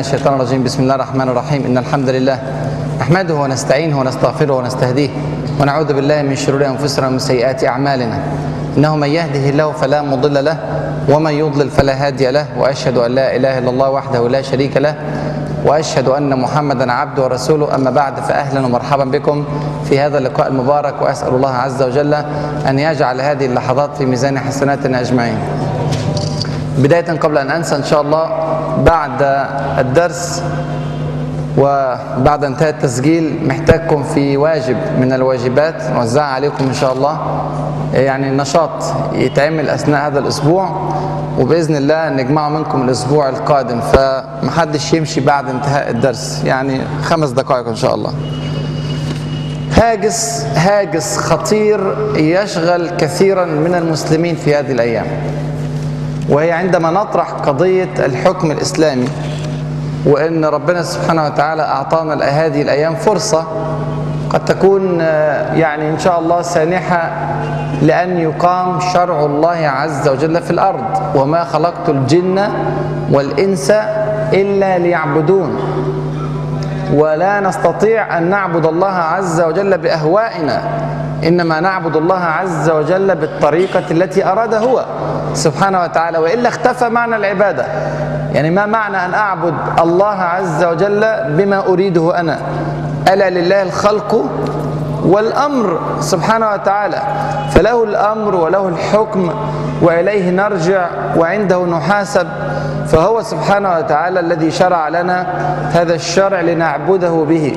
الشيطان الرجيم بسم الله الرحمن الرحيم إن الحمد لله نحمده ونستعينه ونستغفره ونستهديه ونعوذ بالله من شرور أنفسنا ومن سيئات أعمالنا إنه من يهده الله فلا مضل له ومن يضلل فلا هادي له وأشهد أن لا إله إلا الله وحده لا شريك له وأشهد أن محمدا عبده ورسوله أما بعد فأهلا ومرحبا بكم في هذا اللقاء المبارك وأسأل الله عز وجل أن يجعل هذه اللحظات في ميزان حسناتنا أجمعين بداية قبل أن أنسى إن شاء الله بعد الدرس وبعد انتهاء التسجيل محتاجكم في واجب من الواجبات نوزعها عليكم إن شاء الله يعني نشاط يتعمل أثناء هذا الأسبوع وبإذن الله نجمعه منكم الأسبوع القادم فمحدش يمشي بعد انتهاء الدرس يعني خمس دقائق إن شاء الله هاجس هاجس خطير يشغل كثيرا من المسلمين في هذه الأيام وهي عندما نطرح قضية الحكم الإسلامي وأن ربنا سبحانه وتعالى أعطانا هذه الأيام فرصة قد تكون يعني إن شاء الله سانحة لأن يقام شرع الله عز وجل في الأرض وما خلقت الجن والإنس إلا ليعبدون ولا نستطيع أن نعبد الله عز وجل بأهوائنا إنما نعبد الله عز وجل بالطريقة التي أراد هو سبحانه وتعالى وإلا اختفى معنى العبادة يعني ما معنى أن أعبد الله عز وجل بما أريده أنا ألا لله الخلق والأمر سبحانه وتعالى فله الأمر وله الحكم وإليه نرجع وعنده نحاسب فهو سبحانه وتعالى الذي شرع لنا هذا الشرع لنعبده به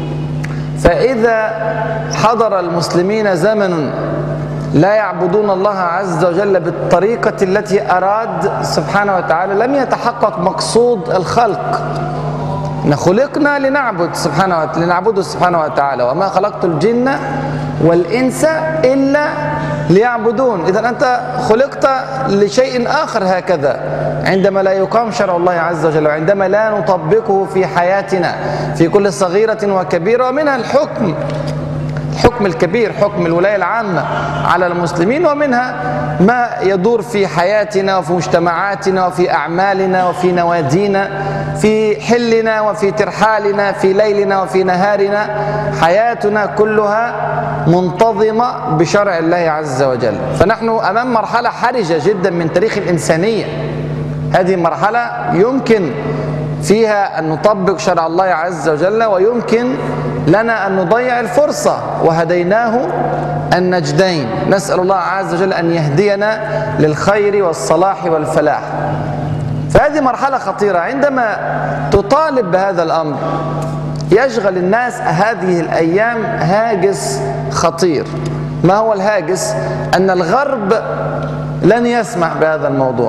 فإذا حضر المسلمين زمن لا يعبدون الله عز وجل بالطريقة التي أراد سبحانه وتعالى لم يتحقق مقصود الخلق إن خلقنا لنعبد سبحانه وتعالى لنعبده سبحانه وتعالى وما خلقت الجن والإنس إلا ليعبدون إذا أنت خلقت لشيء آخر هكذا عندما لا يقام شرع الله عز وجل وعندما لا نطبقه في حياتنا في كل صغيرة وكبيرة ومنها الحكم الحكم الكبير حكم الولاية العامة على المسلمين ومنها ما يدور في حياتنا وفي مجتمعاتنا وفي أعمالنا وفي نوادينا في حلنا وفي ترحالنا في ليلنا وفي نهارنا حياتنا كلها منتظمة بشرع الله عز وجل فنحن أمام مرحلة حرجة جدا من تاريخ الإنسانية هذه مرحلة يمكن فيها أن نطبق شرع الله عز وجل ويمكن لنا أن نضيع الفرصة وهديناه النجدين نسأل الله عز وجل أن يهدينا للخير والصلاح والفلاح فهذه مرحلة خطيرة عندما تطالب بهذا الأمر يشغل الناس هذه الأيام هاجس خطير ما هو الهاجس أن الغرب لن يسمح بهذا الموضوع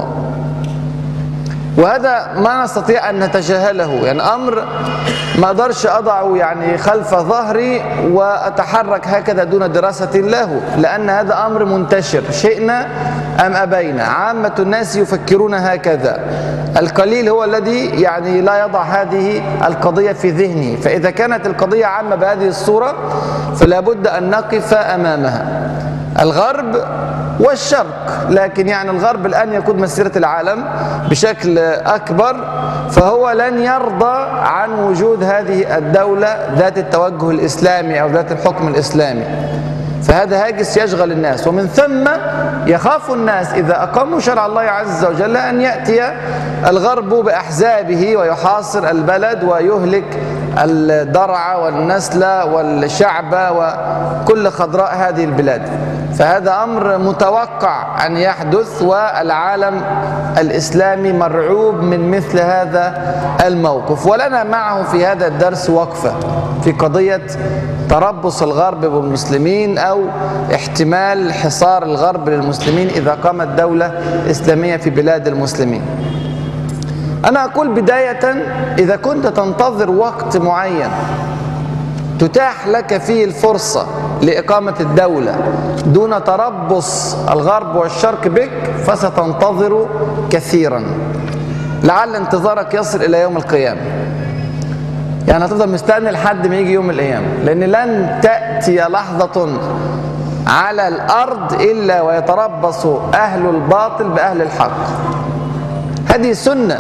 وهذا ما نستطيع أن نتجاهله يعني أمر ما أقدرش أضعه يعني خلف ظهري وأتحرك هكذا دون دراسة له لأن هذا أمر منتشر شئنا أم أبينا عامة الناس يفكرون هكذا القليل هو الذي يعني لا يضع هذه القضية في ذهنه فإذا كانت القضية عامة بهذه الصورة فلا بد أن نقف أمامها الغرب والشرق لكن يعني الغرب الآن يقود مسيرة العالم بشكل أكبر فهو لن يرضى عن وجود هذه الدولة ذات التوجه الإسلامي أو ذات الحكم الإسلامي فهذا هاجس يشغل الناس ومن ثم يخاف الناس إذا أقاموا شرع الله عز وجل أن يأتي الغرب بأحزابه ويحاصر البلد ويهلك الدرع والنسل والشعب وكل خضراء هذه البلاد فهذا أمر متوقع أن يحدث والعالم الإسلامي مرعوب من مثل هذا الموقف ولنا معه في هذا الدرس وقفة في قضية تربص الغرب بالمسلمين أو احتمال حصار الغرب للمسلمين إذا قامت دولة إسلامية في بلاد المسلمين أنا أقول بداية إذا كنت تنتظر وقت معين تتاح لك فيه الفرصة لإقامة الدولة دون تربص الغرب والشرق بك فستنتظر كثيرا لعل انتظارك يصل إلى يوم القيامة يعني هتفضل مستني لحد ما يجي يوم القيامة لأن لن تأتي لحظة على الأرض إلا ويتربص أهل الباطل بأهل الحق هذه سنة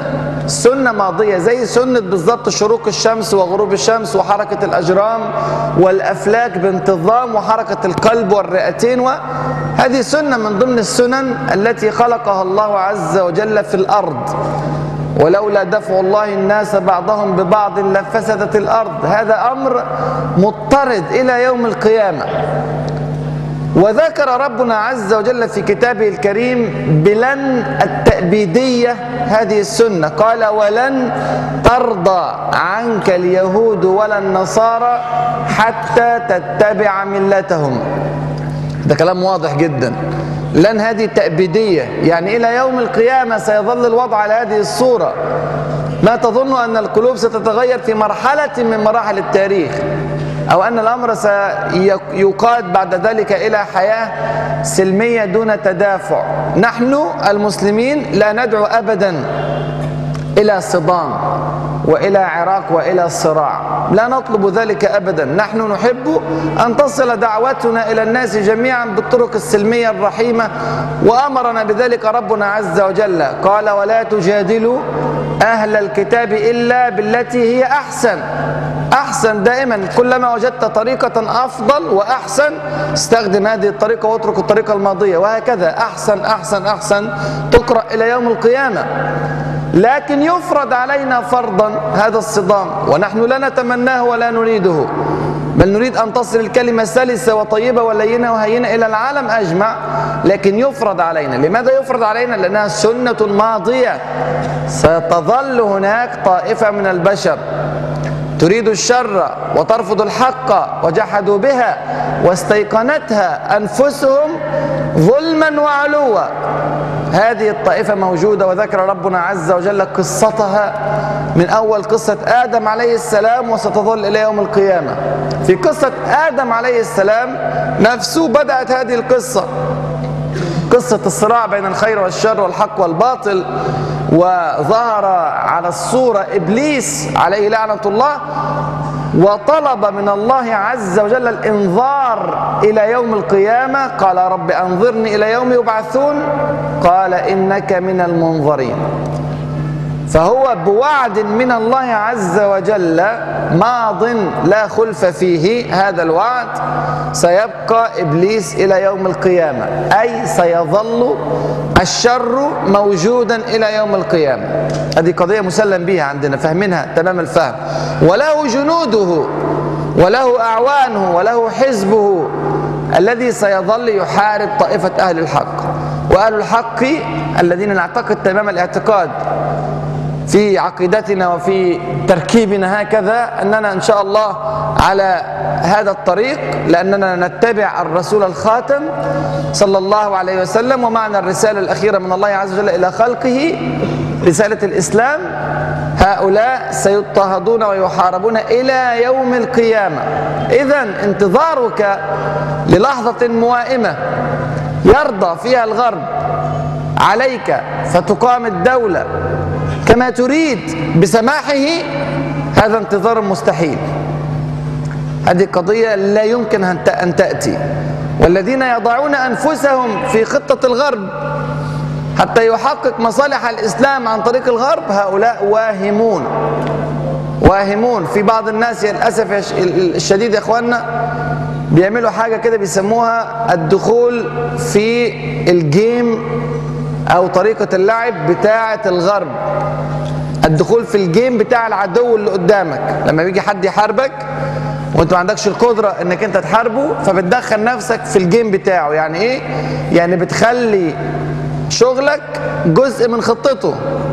سنة ماضية زي سنة بالظبط شروق الشمس وغروب الشمس وحركة الأجرام والأفلاك بانتظام وحركة القلب والرئتين وهذه سنة من ضمن السنن التي خلقها الله عز وجل في الأرض ولولا دفع الله الناس بعضهم ببعض لفسدت الأرض هذا أمر مضطرد إلى يوم القيامة وذكر ربنا عز وجل في كتابه الكريم بلن التأبيدية هذه السنة قال ولن ترضى عنك اليهود ولا النصارى حتى تتبع ملتهم ده كلام واضح جدا لن هذه تأبيدية يعني إلى يوم القيامة سيظل الوضع على هذه الصورة ما تظن أن القلوب ستتغير في مرحلة من مراحل التاريخ أو أن الأمر سيقاد بعد ذلك إلى حياة سلمية دون تدافع نحن المسلمين لا ندعو أبدا إلى صدام وإلى عراق وإلى صراع لا نطلب ذلك أبدا نحن نحب أن تصل دعوتنا إلى الناس جميعا بالطرق السلمية الرحيمة وأمرنا بذلك ربنا عز وجل قال ولا تجادلوا أهل الكتاب إلا بالتي هي أحسن أحسن دائما كلما وجدت طريقة أفضل وأحسن استخدم هذه الطريقة واترك الطريقة الماضية وهكذا أحسن أحسن أحسن تقرأ إلى يوم القيامة لكن يفرض علينا فرضا هذا الصدام ونحن لا نتمناه ولا نريده بل نريد أن تصل الكلمة سلسة وطيبة ولينة وهينة إلى العالم أجمع لكن يفرض علينا لماذا يفرض علينا؟ لأنها سنة ماضية ستظل هناك طائفة من البشر تريد الشر وترفض الحق وجحدوا بها واستيقنتها أنفسهم ظلما وعلوا هذه الطائفة موجودة وذكر ربنا عز وجل قصتها من أول قصة آدم عليه السلام وستظل إلى يوم القيامة في قصة آدم عليه السلام نفسه بدأت هذه القصة قصة الصراع بين الخير والشر والحق والباطل وظهر على الصورة إبليس عليه لعنة الله وطلب من الله عز وجل الانظار الى يوم القيامه قال رب انظرني الى يوم يبعثون قال انك من المنظرين فهو بوعد من الله عز وجل ماض لا خلف فيه هذا الوعد سيبقى ابليس الى يوم القيامه اي سيظل الشر موجودا الى يوم القيامه هذه قضيه مسلم بها عندنا فاهمينها تمام الفهم وله جنوده وله اعوانه وله حزبه الذي سيظل يحارب طائفه اهل الحق واهل الحق الذين نعتقد تمام الاعتقاد في عقيدتنا وفي تركيبنا هكذا أننا إن شاء الله على هذا الطريق لأننا نتبع الرسول الخاتم صلى الله عليه وسلم ومعنى الرسالة الأخيرة من الله عز وجل إلى خلقه رسالة الإسلام هؤلاء سيضطهدون ويحاربون إلى يوم القيامة إذا انتظارك للحظة موائمة يرضى فيها الغرب عليك فتقام الدولة كما تريد بسماحه هذا انتظار مستحيل هذه قضية لا يمكن أن تأتي والذين يضعون أنفسهم في خطة الغرب حتى يحقق مصالح الإسلام عن طريق الغرب هؤلاء واهمون واهمون في بعض الناس للأسف الشديد يا إخواننا بيعملوا حاجة كده بيسموها الدخول في الجيم او طريقة اللعب بتاعة الغرب الدخول في الجيم بتاع العدو اللي قدامك لما بيجي حد يحاربك وانت ما عندكش القدرة انك انت تحاربه فبتدخل نفسك في الجيم بتاعه يعني ايه يعني بتخلي شغلك جزء من خطته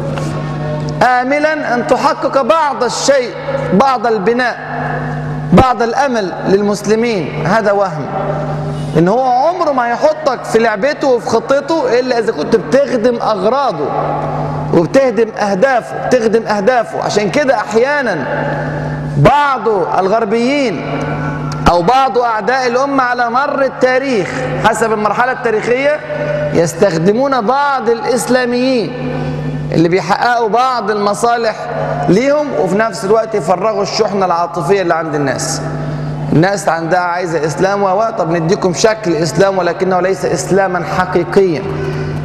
آملا أن تحقق بعض الشيء بعض البناء بعض الأمل للمسلمين هذا وهم ان هو عمره ما هيحطك في لعبته وفي خطته الا اذا كنت بتخدم اغراضه وبتهدم اهدافه بتخدم اهدافه عشان كده احيانا بعض الغربيين او بعض اعداء الامه على مر التاريخ حسب المرحله التاريخيه يستخدمون بعض الاسلاميين اللي بيحققوا بعض المصالح ليهم وفي نفس الوقت يفرغوا الشحنه العاطفيه اللي عند الناس الناس عندها عايزة إسلام و طب نديكم شكل إسلام ولكنه ليس إسلاما حقيقيا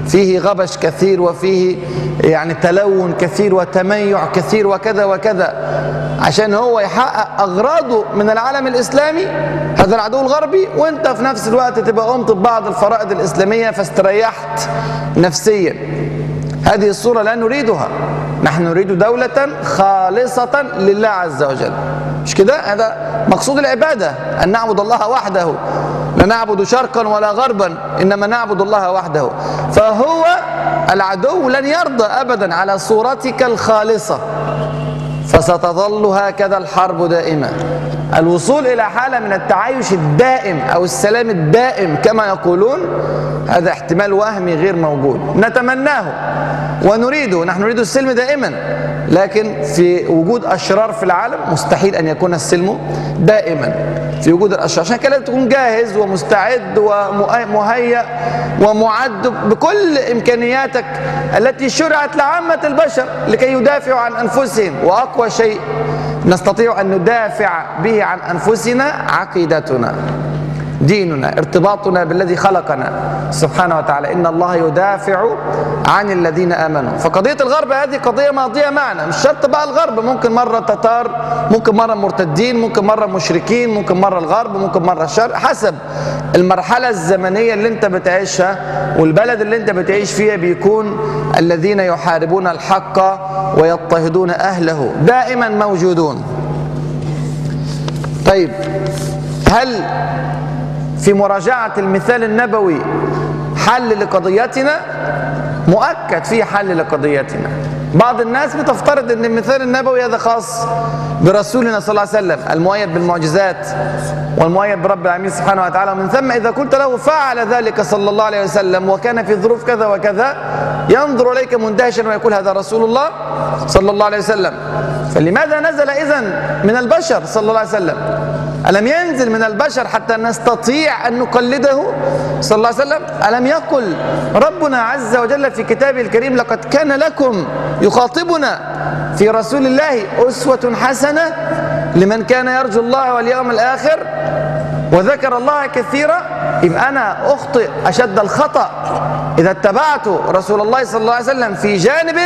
فيه غبش كثير وفيه يعني تلون كثير وتميع كثير وكذا وكذا عشان هو يحقق أغراضه من العالم الإسلامي هذا العدو الغربي وانت في نفس الوقت تبقى قمت ببعض الفرائض الإسلامية فاستريحت نفسيا هذه الصورة لا نريدها نحن نريد دولة خالصة لله عز وجل مش كده هذا مقصود العبادة أن نعبد الله وحده لا نعبد شرقا ولا غربا إنما نعبد الله وحده فهو العدو لن يرضى أبدا على صورتك الخالصة فستظل هكذا الحرب دائمة الوصول إلى حالة من التعايش الدائم أو السلام الدائم كما يقولون هذا احتمال وهمي غير موجود نتمناه ونريده نحن نريد السلم دائما لكن في وجود أشرار في العالم مستحيل أن يكون السلم دائما في وجود الأشرار عشان كده تكون جاهز ومستعد ومهيأ ومعد بكل إمكانياتك التي شرعت لعامة البشر لكي يدافعوا عن أنفسهم وأقوى شيء نستطيع أن ندافع به عن أنفسنا عقيدتنا ديننا ارتباطنا بالذي خلقنا سبحانه وتعالى إن الله يدافع عن الذين آمنوا فقضية الغرب هذه قضية ماضية معنا مش شرط بقى الغرب ممكن مرة تتار ممكن مرة مرتدين ممكن مرة مشركين ممكن مرة الغرب ممكن مرة الشرق حسب المرحلة الزمنية اللي انت بتعيشها والبلد اللي انت بتعيش فيها بيكون الذين يحاربون الحق ويضطهدون أهله دائما موجودون طيب هل في مراجعة المثال النبوي حل لقضيتنا مؤكد فيه حل لقضيتنا بعض الناس بتفترض ان المثال النبوي هذا خاص برسولنا صلى الله عليه وسلم المؤيد بالمعجزات والمؤيد برب العالمين سبحانه وتعالى ومن ثم اذا قلت له فعل ذلك صلى الله عليه وسلم وكان في ظروف كذا وكذا ينظر اليك مندهشا ويقول هذا رسول الله صلى الله عليه وسلم فلماذا نزل اذا من البشر صلى الله عليه وسلم ألم ينزل من البشر حتى نستطيع أن نقلده صلى الله عليه وسلم ألم يقل ربنا عز وجل في كتابه الكريم لقد كان لكم يخاطبنا في رسول الله أسوة حسنة لمن كان يرجو الله واليوم الآخر وذكر الله كثيرا يبقى أنا أخطئ أشد الخطأ إذا اتبعت رسول الله صلى الله عليه وسلم في جانب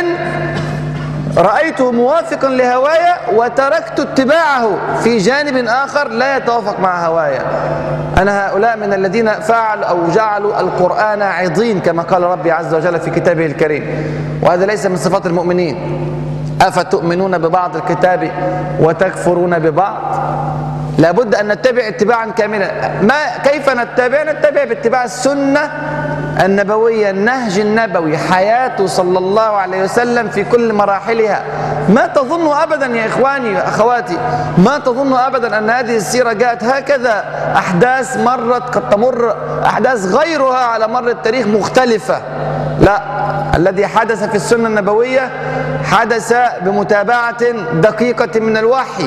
رأيته موافقا لهوايا وتركت اتباعه في جانب آخر لا يتوافق مع هوايا أنا هؤلاء من الذين فعلوا أو جعلوا القرآن عضين كما قال ربي عز وجل في كتابه الكريم وهذا ليس من صفات المؤمنين أفتؤمنون ببعض الكتاب وتكفرون ببعض لابد أن نتبع اتباعا كاملا ما كيف نتبع نتبع باتباع السنة النبوية النهج النبوي حياته صلى الله عليه وسلم في كل مراحلها ما تظن أبدا يا إخواني أخواتي ما تظن أبدا أن هذه السيرة جاءت هكذا أحداث مرت قد تمر أحداث غيرها على مر التاريخ مختلفة لا الذي حدث في السنة النبوية حدث بمتابعة دقيقة من الوحي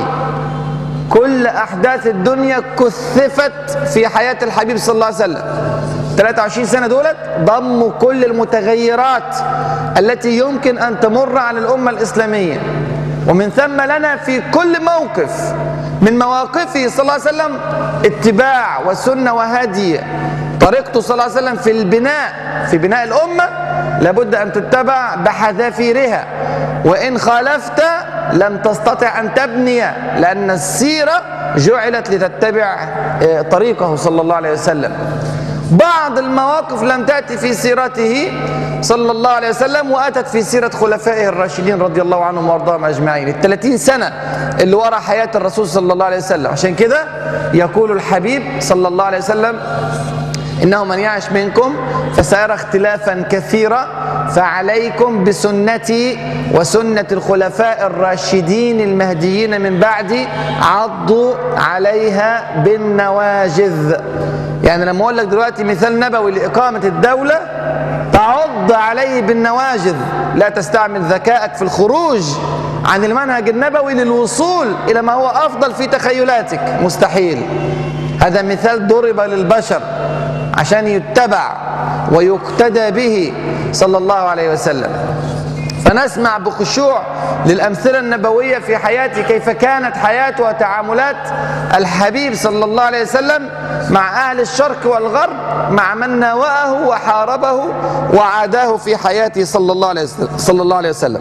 كل أحداث الدنيا كثفت في حياة الحبيب صلى الله عليه وسلم 23 سنة دولت ضموا كل المتغيرات التي يمكن أن تمر على الأمة الإسلامية ومن ثم لنا في كل موقف من مواقفه صلى الله عليه وسلم اتباع وسنة وهدي طريقته صلى الله عليه وسلم في البناء في بناء الأمة لابد أن تتبع بحذافيرها وإن خالفت لم تستطع أن تبني لأن السيرة جعلت لتتبع طريقه صلى الله عليه وسلم بعض المواقف لم تأتي في سيرته صلى الله عليه وسلم وأتت في سيرة خلفائه الراشدين رضي الله عنهم وارضاهم أجمعين الثلاثين سنة اللي وراء حياة الرسول صلى الله عليه وسلم عشان كده يقول الحبيب صلى الله عليه وسلم إنه من يعش منكم فسيرى اختلافا كثيرا فعليكم بسنتي وسنة الخلفاء الراشدين المهديين من بعدي عضوا عليها بالنواجذ يعني لما أقول لك دلوقتي مثال نبوي لإقامة الدولة تعض عليه بالنواجذ لا تستعمل ذكائك في الخروج عن المنهج النبوي للوصول إلى ما هو أفضل في تخيلاتك مستحيل هذا مثال ضرب للبشر عشان يتبع ويقتدى به صلى الله عليه وسلم فنسمع بخشوع للأمثلة النبوية في حياته كيف كانت حياته وتعاملات الحبيب صلى الله عليه وسلم مع أهل الشرق والغرب مع من ناوأه وحاربه وعاداه في حياته صلى الله عليه وسلم, صلى الله عليه وسلم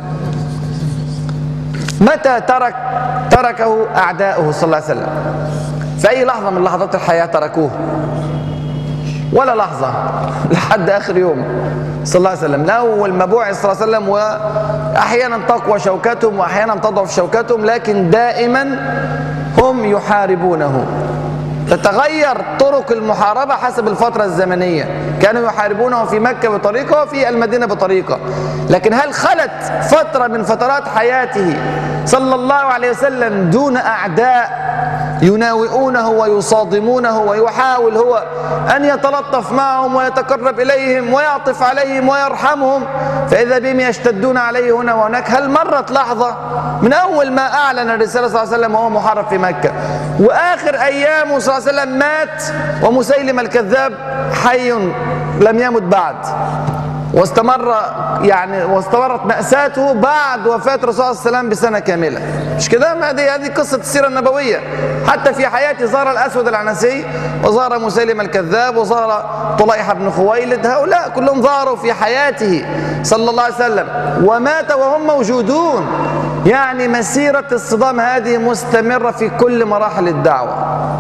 متى ترك تركه أعداؤه صلى الله عليه وسلم في أي لحظة من لحظات الحياة تركوه ولا لحظة لحد آخر يوم صلى الله عليه وسلم من أول ما بعث صلى الله عليه وسلم وأحيانا تقوى شوكتهم وأحيانا تضعف شوكتهم لكن دائما هم يحاربونه تتغير طرق المحاربة حسب الفترة الزمنية كانوا يحاربونه في مكة بطريقة وفي المدينة بطريقة لكن هل خلت فترة من فترات حياته صلى الله عليه وسلم دون أعداء يناوئونه ويصادمونه ويحاول هو أن يتلطف معهم ويتقرب إليهم ويعطف عليهم ويرحمهم فإذا بهم يشتدون عليه هنا وهناك هل مرت لحظة من أول ما أعلن الرسالة صلى الله عليه وسلم وهو محارب في مكة وآخر أيامه صلى الله عليه وسلم مات ومسيلم الكذاب حي لم يمت بعد واستمر يعني واستمرت مأساته بعد وفاة الرسول صلى الله عليه وسلم بسنة كاملة مش كده ما دي هذه قصة السيرة النبوية حتى في حياته ظهر الأسود العنسي وظهر مسيلم الكذاب وظهر طليحة بن خويلد هؤلاء كلهم ظهروا في حياته صلى الله عليه وسلم ومات وهم موجودون يعني مسيرة الصدام هذه مستمرة في كل مراحل الدعوة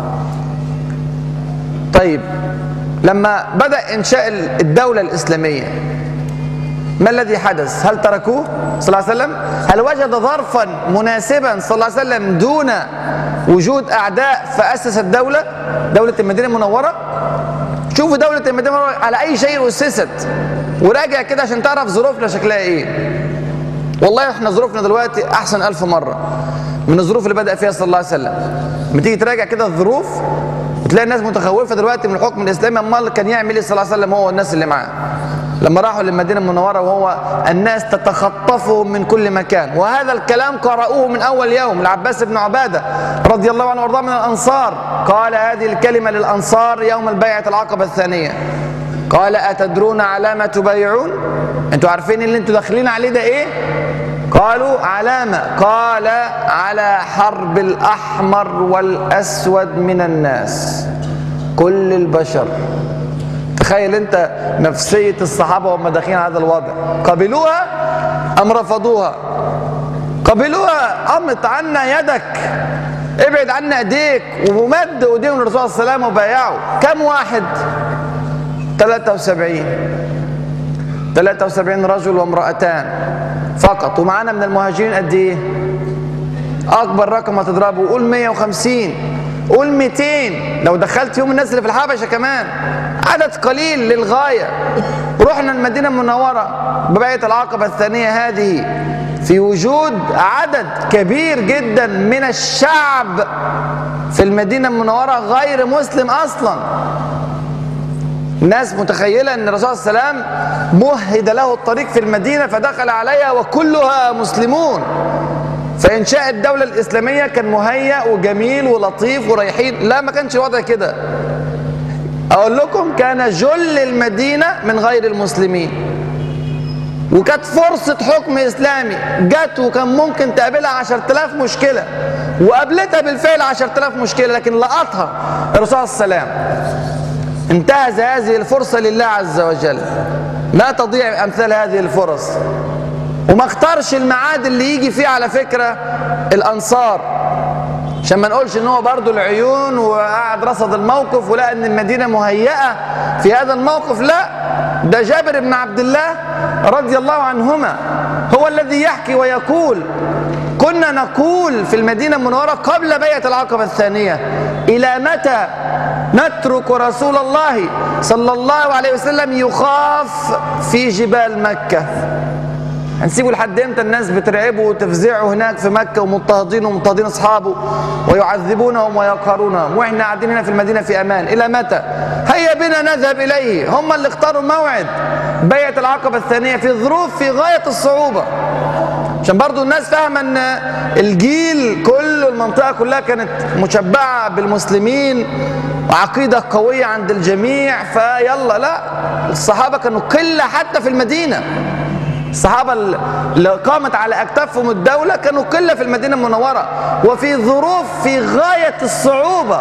طيب لما بدأ إنشاء الدولة الإسلامية ما الذي حدث هل تركوه صلى الله عليه وسلم هل وجد ظرفا مناسبا صلى الله عليه وسلم دون وجود أعداء فأسس الدولة دولة المدينة المنورة شوفوا دولة المدينة المنورة على أي شيء أسست وراجع كده عشان تعرف ظروفنا شكلها إيه والله احنا ظروفنا دلوقتي أحسن ألف مرة من الظروف اللي بدأ فيها صلى الله عليه وسلم لما تيجي تراجع كده الظروف وتلاقي الناس متخوفة دلوقتي من الحكم الإسلامي أمال كان يعمل إيه صلى الله عليه وسلم هو والناس اللي معاه لما راحوا للمدينة المنورة وهو الناس تتخطفهم من كل مكان وهذا الكلام قرأوه من أول يوم العباس بن عبادة رضي الله عنه وارضاه من الأنصار قال هذه الكلمة للأنصار يوم البيعة العقبة الثانية قال أتدرون على ما تبايعون أنتوا عارفين اللي أنتوا داخلين عليه ده إيه قالوا علامة قال على حرب الأحمر والأسود من الناس كل البشر تخيل انت نفسية الصحابة وهم داخلين على هذا الوضع قبلوها أم رفضوها قبلوها أمط عنا يدك ابعد عنا ايديك ومد ايديهم للرسول صلى الله عليه وسلم وبايعوا كم واحد 73 73 رجل وامرأتان فقط ومعانا من المهاجرين قد ايه اكبر رقم هتضربه قول 150 قول 200 لو دخلت يوم الناس اللي في الحبشه كمان عدد قليل للغايه رحنا المدينه المنوره ببيعه العقبه الثانيه هذه في وجود عدد كبير جدا من الشعب في المدينه المنوره غير مسلم اصلا الناس متخيلة أن الرسول صلى الله عليه وسلم مهد له الطريق في المدينة فدخل عليها وكلها مسلمون فإنشاء الدولة الإسلامية كان مهيأ وجميل ولطيف ورايحين لا ما كانش الوضع كده أقول لكم كان جل المدينة من غير المسلمين وكانت فرصة حكم إسلامي جت وكان ممكن تقابلها 10000 مشكلة وقابلتها بالفعل 10000 مشكلة لكن لقطها الرسول صلى الله عليه وسلم انتهز هذه الفرصة لله عز وجل لا تضيع أمثال هذه الفرص وما اختارش الميعاد اللي يجي فيه على فكرة الأنصار عشان ما نقولش ان هو برضه العيون وقعد رصد الموقف ولقى ان المدينة مهيئة في هذا الموقف لا ده جابر بن عبد الله رضي الله عنهما هو الذي يحكي ويقول كنا نقول في المدينة المنورة قبل بيعة العقبة الثانية إلى متى نترك رسول الله صلى الله عليه وسلم يخاف في جبال مكة هنسيبه لحد امتى الناس بترعبه وتفزعه هناك في مكة ومضطهدين ومضطهدين اصحابه ويعذبونهم ويقهرونهم واحنا قاعدين هنا في المدينة في امان الى متى هيا بنا نذهب اليه هم اللي اختاروا موعد بيعة العقبة الثانية في ظروف في غاية الصعوبة عشان برضو الناس فاهمة ان الجيل كله المنطقة كلها كانت مشبعة بالمسلمين وعقيدة قوية عند الجميع فيلا لا الصحابة كانوا قلة حتى في المدينة الصحابة اللي قامت على أكتافهم الدولة كانوا قلة في المدينة المنورة وفي ظروف في غاية الصعوبة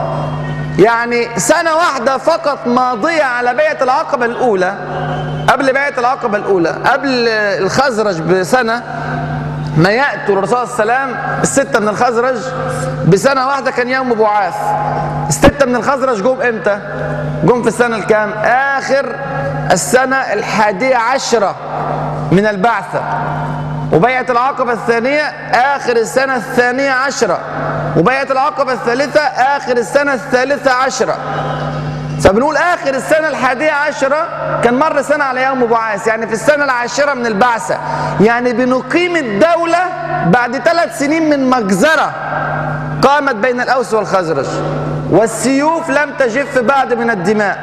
يعني سنة واحدة فقط ماضية على بيعة العقبة الأولى قبل بيعة العقبة الأولى قبل الخزرج بسنة ما يأتوا الرسول صلى الله عليه وسلم الستة من الخزرج بسنة واحدة كان يوم بعاث الستة من الخزرج جم امتى؟ جم في السنة الكام؟ آخر السنة الحادية عشرة من البعثة وبيعة العقبة الثانية آخر السنة الثانية عشرة وبيعة العقبة الثالثة آخر السنة الثالثة عشرة فبنقول آخر السنة الحادية عشرة كان مر سنة على يوم بعاث يعني في السنة العاشرة من البعثة يعني بنقيم الدولة بعد ثلاث سنين من مجزرة قامت بين الأوس والخزرج والسيوف لم تجف بعد من الدماء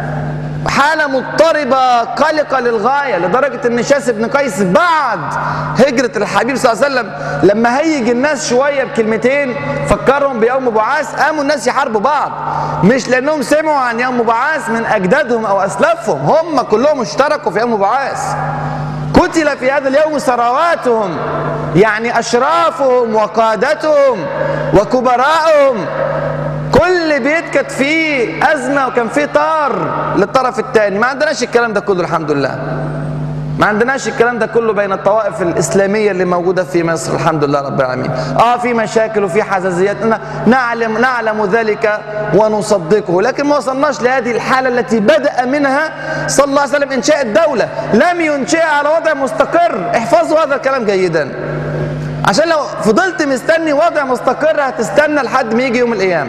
حالة مضطربة قلقة للغاية لدرجة ان شاس بن قيس بعد هجرة الحبيب صلى الله عليه وسلم لما هيج الناس شوية بكلمتين فكرهم بيوم بعاث قاموا الناس يحاربوا بعض مش لانهم سمعوا عن يوم بعاث من اجدادهم او اسلافهم هم كلهم اشتركوا في يوم بعاث قتل في هذا اليوم ثرواتهم يعني اشرافهم وقادتهم وكبراءهم كل بيت كانت فيه ازمه وكان فيه طار للطرف الثاني ما عندناش الكلام ده كله الحمد لله ما عندناش الكلام ده كله بين الطوائف الاسلاميه اللي موجوده في مصر الحمد لله رب العالمين اه في مشاكل وفي حزازيات نعلم نعلم ذلك ونصدقه لكن ما وصلناش لهذه الحاله التي بدا منها صلى الله عليه وسلم انشاء الدوله لم ينشئها على وضع مستقر احفظوا هذا الكلام جيدا عشان لو فضلت مستني وضع مستقر هتستنى لحد ما يجي يوم القيامه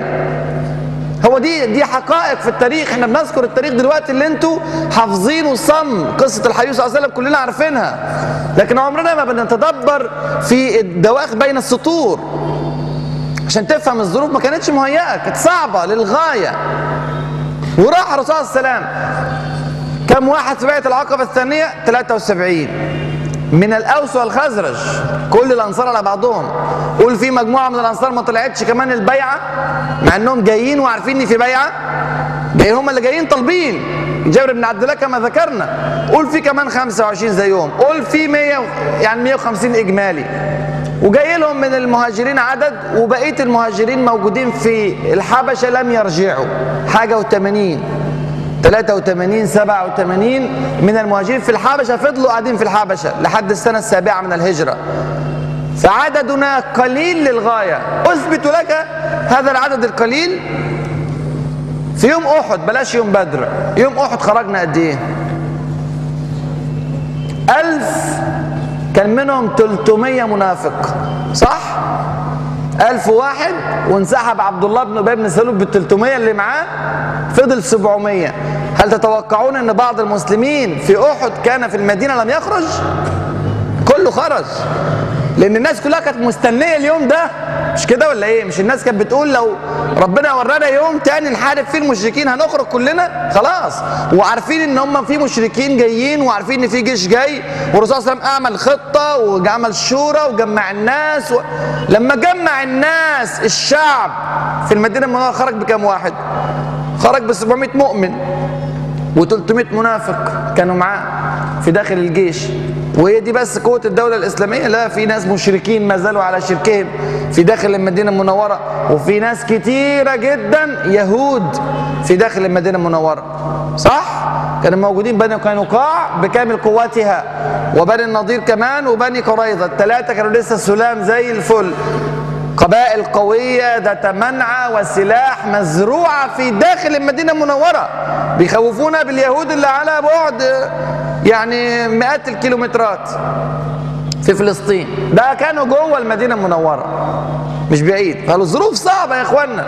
هو دي دي حقائق في التاريخ احنا بنذكر التاريخ دلوقتي اللي انتوا حافظينه صم قصه الحبيب صلى الله عليه وسلم كلنا عارفينها لكن عمرنا ما بنتدبر في الدواخل بين السطور عشان تفهم الظروف ما كانتش مهيئه كانت صعبه للغايه وراح الرسول صلى الله عليه وسلم كم واحد في بيعه العقبه الثانيه 73 من الاوس والخزرج كل الانصار على بعضهم قول في مجموعه من الانصار ما طلعتش كمان البيعه مع انهم جايين وعارفين ان في بيعه جايين هم اللي جايين طالبين جابر بن عبد الله كما ذكرنا قول في كمان 25 زيهم قول في 100 يعني 150 اجمالي وجاي لهم من المهاجرين عدد وبقيه المهاجرين موجودين في الحبشه لم يرجعوا حاجه و80 83 87 من المهاجرين في الحبشه فضلوا قاعدين في الحبشه لحد السنه السابعه من الهجره فعددنا قليل للغايه اثبت لك هذا العدد القليل في يوم احد بلاش يوم بدر يوم احد خرجنا قد ايه ألف كان منهم 300 منافق صح ألف واحد وانسحب عبد الله بن أبي بن سلول بال 300 اللي معاه فضل 700 هل تتوقعون أن بعض المسلمين في أحد كان في المدينة لم يخرج؟ كله خرج لأن الناس كلها كانت مستنية اليوم ده مش كده ولا إيه؟ مش الناس كانت بتقول لو ربنا ورانا يوم تاني نحارب فيه المشركين هنخرج كلنا؟ خلاص وعارفين إن هم في مشركين جايين وعارفين إن في جيش جاي والرسول صلى الله عليه وسلم أعمل خطة وعمل شورى وجمع الناس و... لما جمع الناس الشعب في المدينة المنورة خرج بكام واحد؟ خرج ب 700 مؤمن و300 منافق كانوا معاه في داخل الجيش وهي دي بس قوة الدولة الإسلامية لا في ناس مشركين ما زالوا على شركهم في داخل المدينة المنورة وفي ناس كتيرة جدا يهود في داخل المدينة المنورة صح؟ كانوا موجودين بني قينقاع بكامل قوتها وبني النضير كمان وبني قريظة الثلاثة كانوا لسه سلام زي الفل قبائل قوية ذات منع وسلاح مزروعة في داخل المدينة المنورة بيخوفونا باليهود اللي على بعد يعني مئات الكيلومترات في فلسطين ده كانوا جوه المدينة المنورة مش بعيد فالظروف صعبة يا اخوانا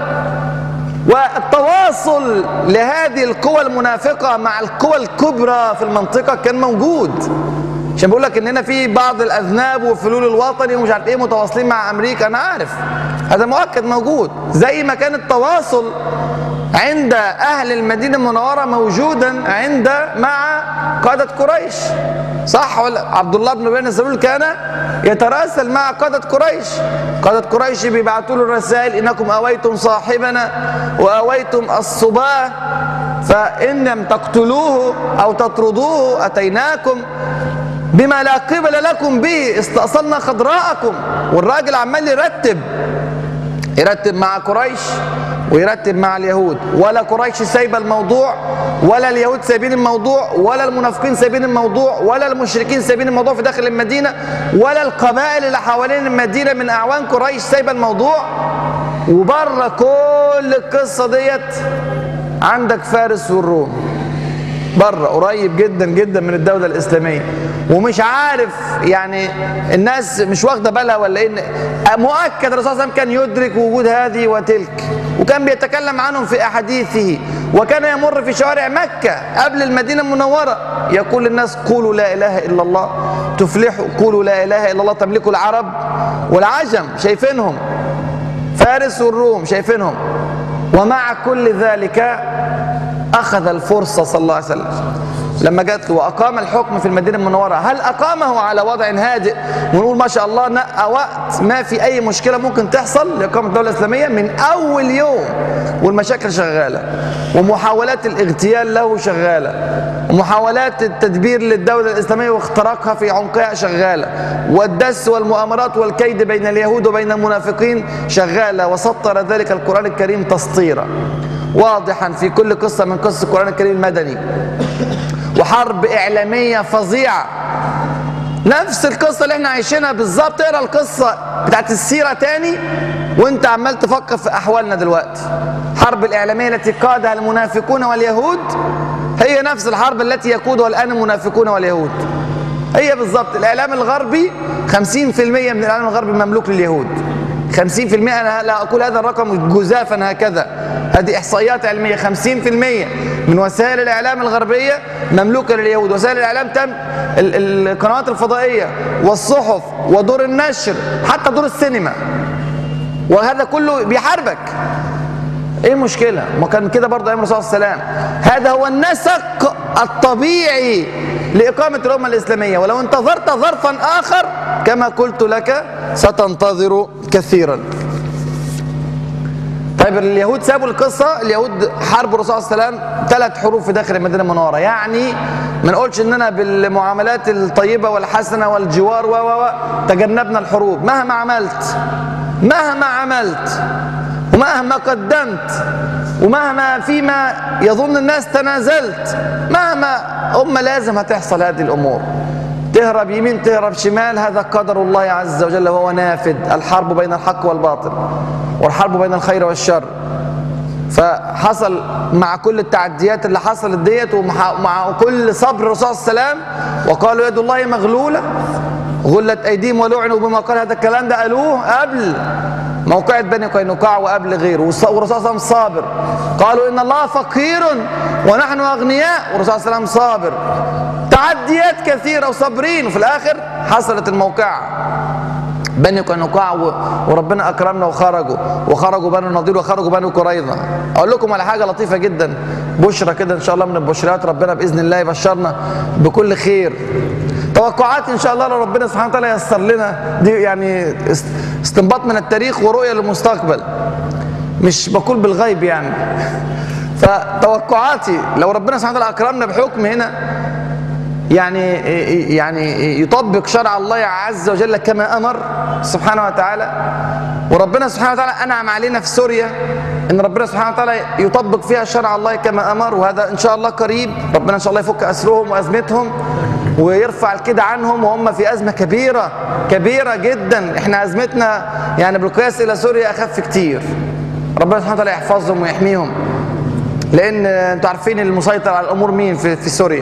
والتواصل لهذه القوى المنافقة مع القوى الكبرى في المنطقة كان موجود عشان بقول لك ان هنا في بعض الاذناب وفلول الوطني ومش عارف ايه متواصلين مع امريكا انا عارف هذا مؤكد موجود زي ما كان التواصل عند اهل المدينه المنوره موجودا عند مع قاده قريش صح ولا عبد الله بن ابي سلول كان يتراسل مع قاده قريش قاده قريش بيبعتوا له الرسائل انكم اويتم صاحبنا واويتم الصباه فان لم تقتلوه او تطردوه اتيناكم بما لا قبل لكم به استأصلنا خضراءكم والراجل عمال يرتب يرتب مع قريش ويرتب مع اليهود ولا قريش سايبه الموضوع ولا اليهود سايبين الموضوع ولا المنافقين سايبين الموضوع ولا المشركين سايبين الموضوع في داخل المدينه ولا القبائل اللي حوالين المدينه من اعوان قريش سايبه الموضوع وبره كل القصه ديت عندك فارس والروم بره قريب جدا جدا من الدولة الإسلامية ومش عارف يعني الناس مش واخدة بالها ولا إيه مؤكد الرسول صلى الله عليه وسلم كان يدرك وجود هذه وتلك وكان بيتكلم عنهم في أحاديثه وكان يمر في شوارع مكة قبل المدينة المنورة يقول للناس قولوا لا إله إلا الله تفلحوا قولوا لا إله إلا الله تملكوا العرب والعجم شايفينهم فارس والروم شايفينهم ومع كل ذلك أخذ الفرصة صلى الله عليه وسلم لما جات له وأقام الحكم في المدينة المنورة هل أقامه على وضع هادئ ونقول ما شاء الله نقى وقت ما في أي مشكلة ممكن تحصل لإقامة الدولة الإسلامية من أول يوم والمشاكل شغالة ومحاولات الاغتيال له شغالة ومحاولات التدبير للدولة الإسلامية واختراقها في عمقها شغالة والدس والمؤامرات والكيد بين اليهود وبين المنافقين شغالة وسطر ذلك القرآن الكريم تسطيرا واضحا في كل قصة من قصص القرآن الكريم المدني وحرب إعلامية فظيعة نفس القصة اللي احنا عايشينها بالظبط اقرا القصة بتاعت السيرة تاني وانت عمال تفكر في أحوالنا دلوقتي حرب الإعلامية التي قادها المنافقون واليهود هي نفس الحرب التي يقودها الآن المنافقون واليهود هي بالظبط الإعلام الغربي 50% من الإعلام الغربي مملوك لليهود 50% أنا لا أقول هذا الرقم جزافا هكذا هذه إحصائيات علمية 50% من وسائل الإعلام الغربية مملوكة لليهود وسائل الإعلام تم القنوات الفضائية والصحف ودور النشر حتى دور السينما وهذا كله بيحاربك ايه المشكلة؟ ما كان كده برضه ايام الرسول صلى الله عليه وسلم هذا هو النسق الطبيعي لإقامة الأمة الإسلامية ولو انتظرت ظرفا آخر كما قلت لك ستنتظر كثيرا طيب اليهود سابوا القصة اليهود حاربوا الرسول صلى الله عليه وسلم ثلاث حروب في داخل المدينة المنورة يعني ما نقولش اننا بالمعاملات الطيبة والحسنة والجوار و و تجنبنا الحروب مهما عملت مهما عملت ومهما قدمت ومهما فيما يظن الناس تنازلت مهما أمة لازم هتحصل هذه الأمور تهرب يمين تهرب شمال هذا قدر الله عز وجل وهو نافذ الحرب بين الحق والباطل والحرب بين الخير والشر فحصل مع كل التعديات اللي حصلت ديت ومع كل صبر الرسول صلى الله عليه وسلم وقالوا يد الله مغلولة غلت أيديهم ولعنوا بما قال هذا الكلام ده قالوه قبل موقعة بني قينقاع وقبل غيره والرسول صلى الله عليه وسلم صابر قالوا إن الله فقير ونحن أغنياء والرسول صلى الله عليه وسلم صابر تعديات كثيرة وصابرين وفي الآخر حصلت الموقعة بني قينقاع وربنا اكرمنا وخرجوا وخرجوا بنو النضير وخرجوا بنو قريظه اقول لكم على حاجه لطيفه جدا بشرى كده ان شاء الله من البشريات ربنا باذن الله يبشرنا بكل خير توقعات ان شاء الله لو ربنا سبحانه وتعالى ييسر لنا دي يعني استنباط من التاريخ ورؤيه للمستقبل مش بقول بالغيب يعني فتوقعاتي لو ربنا سبحانه وتعالى اكرمنا بحكم هنا يعني يعني يطبق شرع الله عز وجل كما امر سبحانه وتعالى وربنا سبحانه وتعالى انعم علينا في سوريا ان ربنا سبحانه وتعالى يطبق فيها شرع الله كما امر وهذا ان شاء الله قريب ربنا ان شاء الله يفك اسرهم وازمتهم ويرفع الكيد عنهم وهم في ازمه كبيره كبيره جدا احنا ازمتنا يعني بالقياس الى سوريا اخف كتير ربنا سبحانه وتعالى يحفظهم ويحميهم لان انتوا عارفين المسيطر على الامور مين في, في سوريا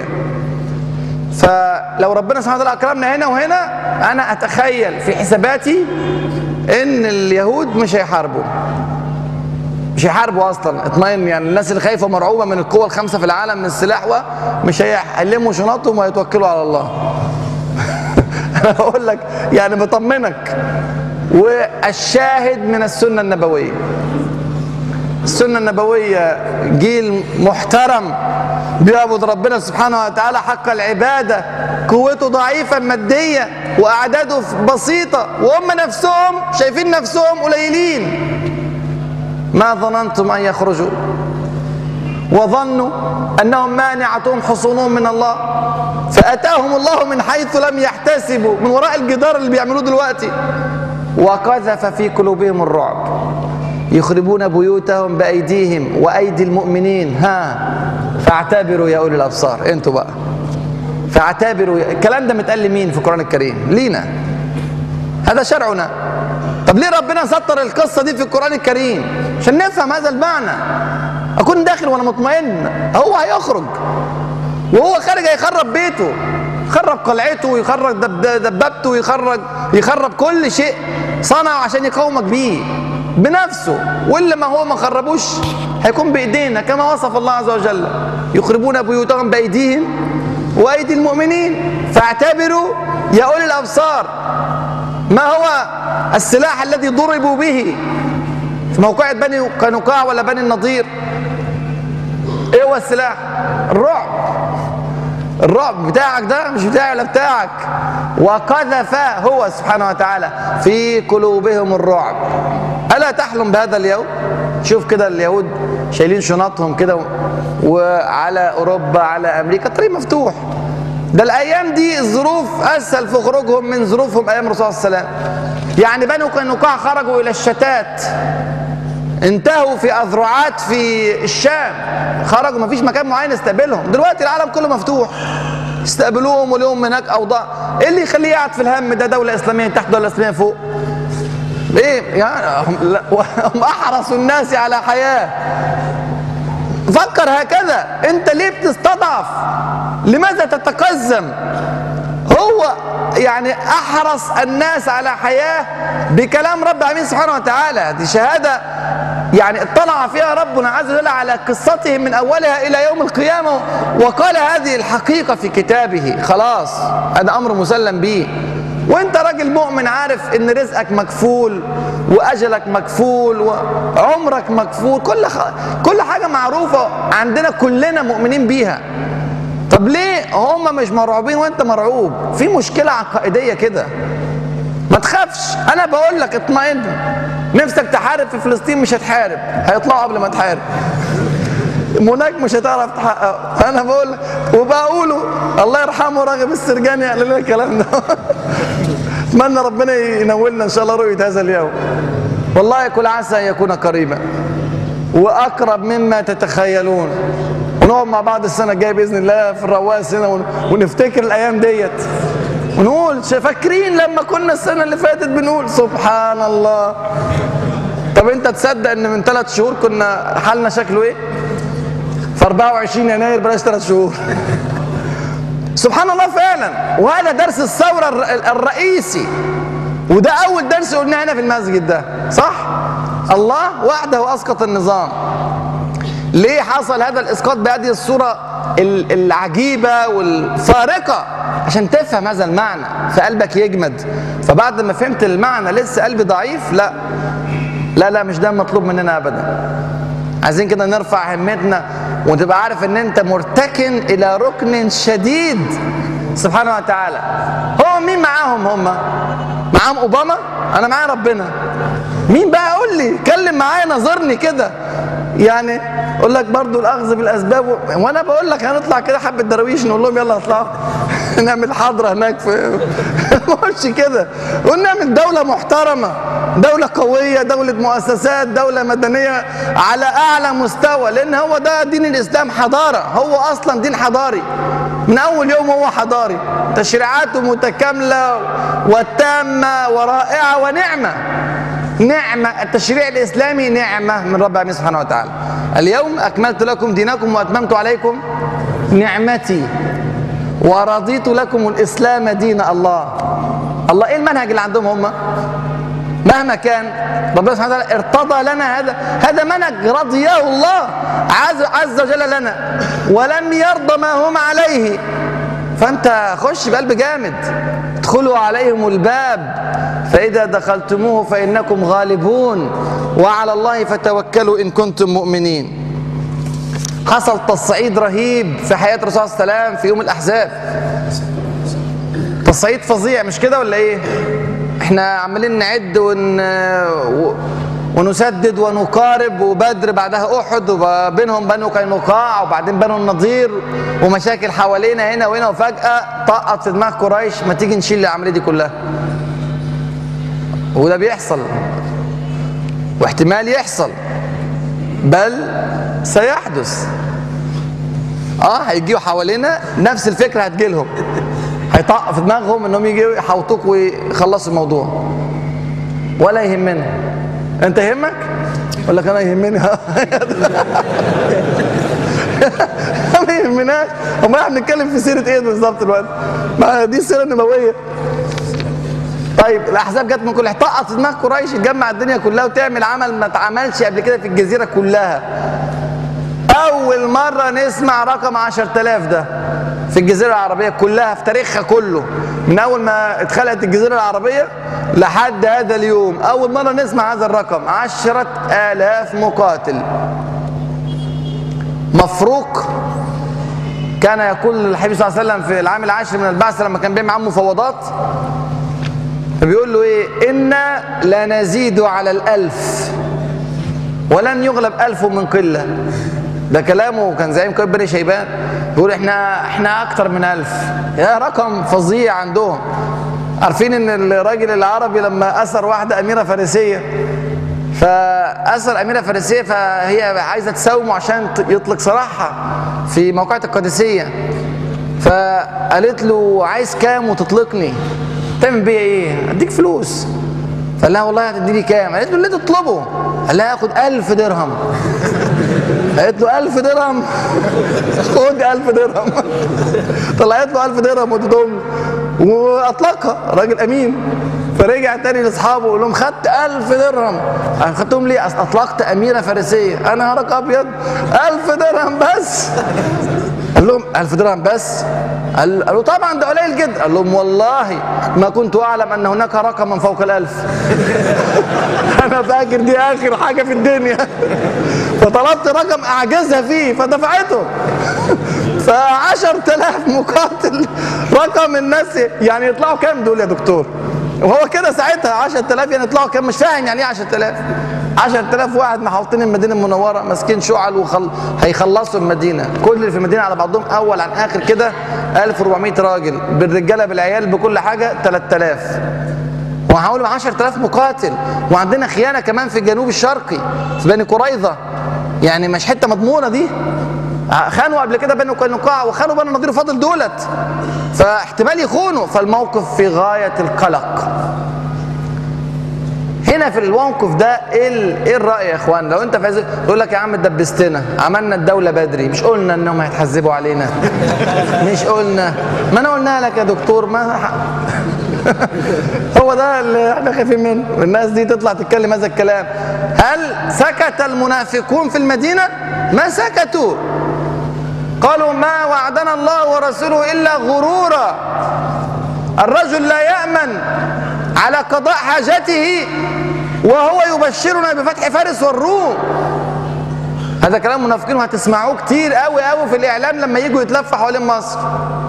فلو ربنا سبحانه وتعالى اكرمنا هنا وهنا انا اتخيل في حساباتي ان اليهود مش هيحاربوا مش هيحاربوا اصلا اطمئن يعني الناس اللي خايفه مرعوبه من القوى الخمسه في العالم من السلاح مش هيلموا شنطهم وهيتوكلوا على الله انا بقول لك يعني بطمنك والشاهد من السنه النبويه السنه النبويه جيل محترم بيعبد ربنا سبحانه وتعالى حق العبادة قوته ضعيفة مادية وأعداده بسيطة وهم نفسهم شايفين نفسهم قليلين ما ظننتم أن يخرجوا وظنوا أنهم مانعتهم حصونهم من الله فأتاهم الله من حيث لم يحتسبوا من وراء الجدار اللي بيعملوه دلوقتي وقذف في قلوبهم الرعب يخربون بيوتهم بأيديهم وأيدي المؤمنين ها فاعتبروا يا أولي الأبصار انتوا بقى فاعتبروا الكلام ده متقال لمين في القرآن الكريم لينا هذا شرعنا طب ليه ربنا سطر القصة دي في القرآن الكريم عشان نفهم هذا المعنى أكون داخل وأنا مطمئن هو هيخرج وهو خارج هيخرب بيته يخرب قلعته ويخرب دب دبابته ويخرب يخرب كل شيء صنعه عشان يقاومك بيه بنفسه واللي ما هو ما خربوش هيكون بايدينا كما وصف الله عز وجل يخربون بيوتهم بايديهم وايدي المؤمنين فاعتبروا يا اولي الابصار ما هو السلاح الذي ضربوا به في موقعة بني قنقاع ولا بني النضير ايه هو السلاح الرعب الرعب بتاعك ده مش بتاعي ولا بتاعك وقذف هو سبحانه وتعالى في قلوبهم الرعب ألا تحلم بهذا اليوم شوف كده اليهود شايلين شنطهم كده وعلى أوروبا على أمريكا طريق مفتوح ده الأيام دي الظروف أسهل في خروجهم من ظروفهم أيام الرسول صلى الله عليه وسلم يعني بنو قينقاع خرجوا إلى الشتات انتهوا في أذرعات في الشام خرجوا مفيش مكان معين يستقبلهم دلوقتي العالم كله مفتوح استقبلوهم ولهم هناك أوضاع إيه اللي يخليه قاعد في الهم ده دولة إسلامية تحت دولة إسلامية فوق ايه يعني هم, هم احرص الناس على حياه فكر هكذا انت ليه بتستضعف لماذا تتقزم هو يعني احرص الناس على حياه بكلام رب العالمين سبحانه وتعالى دي شهاده يعني اطلع فيها ربنا عز وجل على قصتهم من اولها الى يوم القيامه وقال هذه الحقيقه في كتابه خلاص هذا امر مسلم به وانت راجل مؤمن عارف ان رزقك مكفول واجلك مكفول وعمرك مكفول كل خ... كل حاجه معروفه عندنا كلنا مؤمنين بيها طب ليه هم مش مرعوبين وانت مرعوب في مشكله عقائديه كده ما تخافش انا بقول لك اطمئن نفسك تحارب في فلسطين مش هتحارب هيطلعوا قبل ما تحارب هناك مش هتعرف تحققه انا بقول لك وبقوله الله يرحمه راغب السرجاني قال لنا الكلام ده اتمنى ربنا ينولنا ان شاء الله رؤيه هذا اليوم والله كل عسى ان يكون قريبا واقرب مما تتخيلون ونقعد مع بعض السنه الجايه باذن الله في الرواس هنا ونفتكر الايام ديت ونقول فاكرين لما كنا السنه اللي فاتت بنقول سبحان الله طب انت تصدق ان من ثلاث شهور كنا حالنا شكله ايه؟ في 24 يناير بلاش ثلاث شهور سبحان الله فعلا وهذا درس الثورة الرئيسي وده أول درس قلناه هنا في المسجد ده صح؟ الله وحده أسقط النظام ليه حصل هذا الإسقاط بهذه الصورة العجيبة والفارقة عشان تفهم هذا المعنى فقلبك يجمد فبعد ما فهمت المعنى لسه قلبي ضعيف لا لا لا مش ده مطلوب مننا أبدا عايزين كده نرفع همتنا وتبقى عارف ان انت مرتكن الى ركن شديد سبحانه وتعالى هو مين معاهم هم معاهم اوباما انا معايا ربنا مين بقى قول لي اتكلم معايا نظرني كده يعني اقول لك برضو الاخذ بالاسباب وانا بقول لك هنطلع كده حبه دراويش نقول لهم يلا اطلعوا نعمل حضره هناك في ما اقولش كده ونعمل دوله محترمه دولة قوية دولة مؤسسات دولة مدنية على أعلى مستوى لأن هو ده دين الإسلام حضارة هو أصلا دين حضاري من أول يوم هو حضاري تشريعاته متكاملة وتامة ورائعة ونعمة نعمة التشريع الإسلامي نعمة من رب العالمين سبحانه وتعالى اليوم أكملت لكم دينكم وأتممت عليكم نعمتي ورضيت لكم الإسلام دين الله الله إيه المنهج اللي عندهم هم مهما كان ربنا سبحانه وتعالى ارتضى لنا هذا هذا منهج رضيه الله عز, عز وجل لنا ولم يرضى ما هم عليه فانت خش بقلب جامد ادخلوا عليهم الباب فإذا دخلتموه فإنكم غالبون وعلى الله فتوكلوا إن كنتم مؤمنين حصل تصعيد رهيب في حياة الرسول صلى الله عليه وسلم في يوم الأحزاب تصعيد فظيع مش كده ولا إيه؟ احنا عمالين نعد ون... ونسدد ونقارب وبدر بعدها احد وبينهم بنو قينقاع وبعدين بنو النضير ومشاكل حوالينا هنا وهنا وفجاه طقت في دماغ قريش ما تيجي نشيل العمليه دي كلها وده بيحصل واحتمال يحصل بل سيحدث اه هيجيوا حوالينا نفس الفكره هتجيلهم هيطق في دماغهم انهم يجوا يحوطوك ويخلصوا الموضوع ولا يهمنا انت يهمك ولا كان يهمني ما يهمناش امال احنا بنتكلم في سيره ايه بالظبط دلوقتي ما دي السيره النبويه طيب الاحزاب جت من كل طقت في دماغ قريش تجمع الدنيا كلها وتعمل عمل ما اتعملش قبل كده في الجزيره كلها اول مره نسمع رقم 10000 ده في الجزيره العربيه كلها في تاريخها كله من اول ما اتخلقت الجزيره العربيه لحد هذا اليوم اول مره نسمع هذا الرقم عشرة آلاف مقاتل مفروق كان يقول الحبيب صلى الله عليه وسلم في العام العاشر من البعث لما كان بيعمل معاه مفاوضات فبيقول له ايه إنا لنزيد على الألف ولن يغلب ألف من قلة ده كلامه كان زعيم كبير بني شيبان بيقول احنا احنا اكتر من ألف يا رقم فظيع عندهم عارفين ان الراجل العربي لما اسر واحده اميره فارسيه فاسر اميره فارسيه فهي عايزه تساومه عشان يطلق سراحها في موقعة القادسيه فقالت له عايز كام وتطلقني تعمل بيا ايه اديك فلوس فقال لها والله هتديني كام قالت له اللي تطلبه قال لها هاخد ألف درهم قالت له ألف درهم خد ألف درهم طلعت له ألف درهم وادتهم له وأطلقها راجل أمين فرجع تاني لاصحابه وقال لهم خدت 1000 درهم خدتهم ليه؟ اصل اطلقت اميره فارسيه انا نهارك ابيض 1000 درهم بس قال لهم 1000 درهم بس قال قالوا طبعا ده قليل جدا قال لهم والله ما كنت اعلم ان هناك رقما فوق الألف انا فاكر دي اخر حاجه في الدنيا فطلبت رقم اعجزها فيه فدفعته ف 10000 مقاتل رقم الناس يعني يطلعوا كام دول يا دكتور؟ وهو كده ساعتها 10000 يعني يطلعوا كام مش فاهم يعني ايه 10000 10000 واحد محوطين المدينه المنوره ماسكين شعل وخل... هيخلصوا المدينه كل اللي في المدينه على بعضهم اول عن اخر كده 1400 راجل بالرجاله بالعيال بكل حاجه 3000 وحوالي 10000 مقاتل وعندنا خيانه كمان في الجنوب الشرقي في بني قريظه يعني مش حته مضمونه دي خانوا قبل كده بنو قينقاع وخانوا بنو النضير فاضل دولت فاحتمال يخونوا فالموقف في غايه القلق هنا في الموقف ده ايه ايه الراي يا اخوان لو انت في يقول لك يا عم دبستنا عملنا الدوله بدري مش قلنا انهم هيتحزبوا علينا مش قلنا ما انا قلنا لك يا دكتور ما هو ده اللي احنا خايفين منه والناس دي تطلع تتكلم هذا الكلام هل سكت المنافقون في المدينه ما سكتوا قالوا ما وعدنا الله ورسوله الا غرورا الرجل لا يامن على قضاء حاجته وهو يبشرنا بفتح فارس والروم هذا كلام منافقين وهتسمعوه كتير قوي قوي في الاعلام لما يجوا يتلفوا حوالين مصر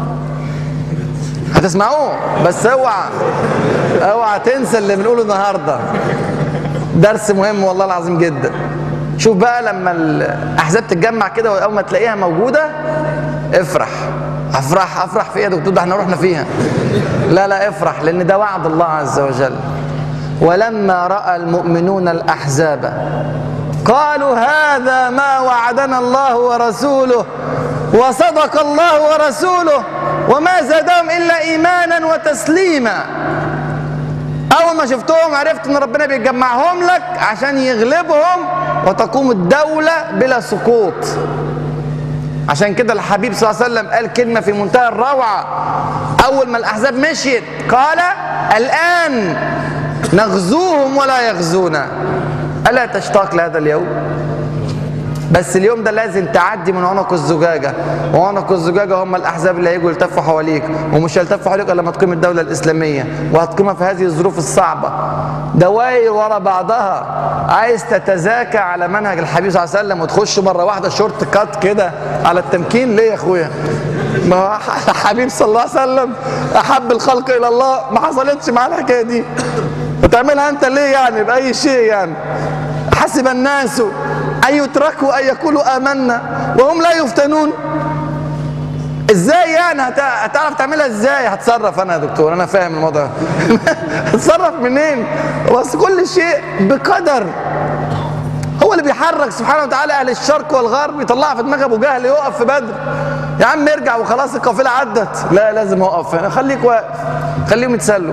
هتسمعوه بس اوعى اوعى تنسى اللي بنقوله النهارده درس مهم والله العظيم جدا شوف بقى لما الاحزاب تتجمع كده واول ما تلاقيها موجوده افرح افرح افرح في ايه يا دكتور ده احنا رحنا فيها لا لا افرح لان ده وعد الله عز وجل ولما راى المؤمنون الاحزاب قالوا هذا ما وعدنا الله ورسوله وصدق الله ورسوله وما زادهم الا ايمانا وتسليما اول ما شفتهم عرفت ان ربنا بيجمعهم لك عشان يغلبهم وتقوم الدوله بلا سقوط عشان كده الحبيب صلى الله عليه وسلم قال كلمة في منتهى الروعة أول ما الأحزاب مشيت قال الآن نغزوهم ولا يغزونا ألا تشتاق لهذا اليوم بس اليوم ده لازم تعدي من عنق الزجاجة وعنق الزجاجة هم الأحزاب اللي هيجوا يلتفوا حواليك ومش هيلتفوا حواليك إلا لما تقيم الدولة الإسلامية وهتقيمها في هذه الظروف الصعبة دوائر ورا بعضها عايز تتزاكى على منهج الحبيب صلى الله عليه وسلم وتخش مرة واحدة شورت كات كده على التمكين ليه يا أخويا؟ ما هو الحبيب صلى الله عليه وسلم أحب الخلق إلى الله ما حصلتش معاه الحكاية دي وتعملها أنت ليه يعني بأي شيء يعني حسب الناس أن يتركوا أن يقولوا آمنا وهم لا يفتنون ازاي يعني هت- هتعرف تعملها ازاي هتصرف انا يا دكتور انا فاهم الموضوع هتصرف منين بس كل شيء بقدر هو اللي بيحرك سبحانه وتعالى اهل الشرق والغرب يطلعها في دماغ ابو جهل يقف في بدر يا عم ارجع وخلاص القافله عدت لا لازم اقف هنا خليك واقف خليهم يتسلوا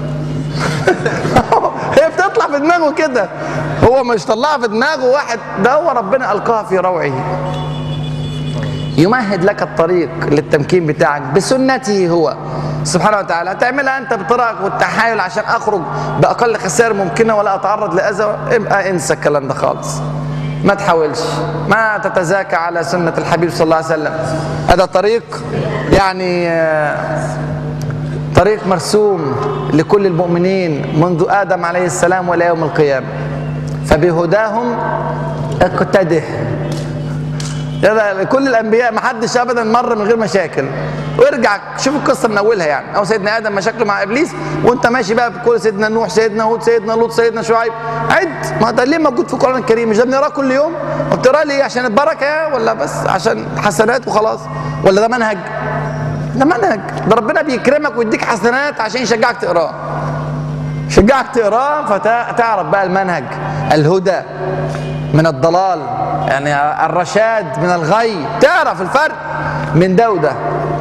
هي بتطلع في دماغه كده هو مش طلعها في دماغه واحد ده هو ربنا القاها في روعه يمهد لك الطريق للتمكين بتاعك بسنته هو سبحانه وتعالى تعملها انت بطريقك والتحايل عشان اخرج باقل خسائر ممكنه ولا اتعرض لاذى ابقى انسى الكلام ده خالص ما تحاولش ما تتزاكى على سنه الحبيب صلى الله عليه وسلم هذا طريق يعني آه، طريق مرسوم لكل المؤمنين منذ ادم عليه السلام والى يوم القيامه فبهداهم اقتده ده كل الانبياء ما حدش ابدا مر من غير مشاكل وارجع شوف القصه من اولها يعني او سيدنا ادم مشاكله مع ابليس وانت ماشي بقى بكل سيدنا نوح سيدنا هود سيدنا لوط سيدنا شعيب عد ما ده ليه موجود في القران الكريم مش ده بنقراه كل يوم وبتقراه ليه عشان البركه ولا بس عشان حسنات وخلاص ولا ده منهج ده منهج ده ربنا بيكرمك ويديك حسنات عشان يشجعك تقراه شجعك تقراه فتعرف بقى المنهج الهدى من الضلال يعني الرشاد من الغي تعرف الفرق من ده وده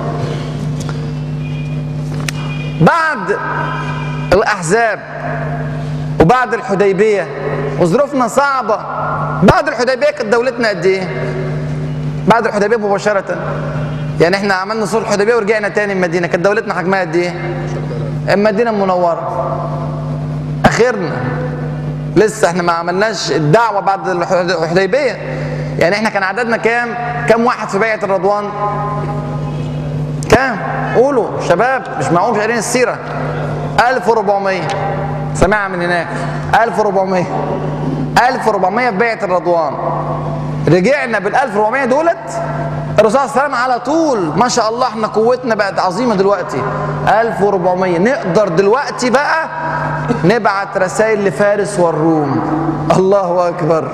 بعد الأحزاب وبعد الحديبية وظروفنا صعبة بعد الحديبية كانت دولتنا قد إيه؟ بعد الحديبية مباشرة يعني احنا عملنا صلح الحديبية ورجعنا تاني المدينة كانت دولتنا حجمها قد إيه؟ المدينة المنورة اخرنا لسه احنا ما عملناش الدعوه بعد الحديبيه يعني احنا كان عددنا كام كام واحد في بيعه الرضوان كام قولوا شباب مش معقول مش قارين السيره 1400 سامعها من هناك 1400 1400 في بيعه الرضوان رجعنا بال 1400 دولت الرسول صلى الله عليه وسلم على طول ما شاء الله احنا قوتنا بقت عظيمه دلوقتي 1400 نقدر دلوقتي بقى نبعت رسائل لفارس والروم الله اكبر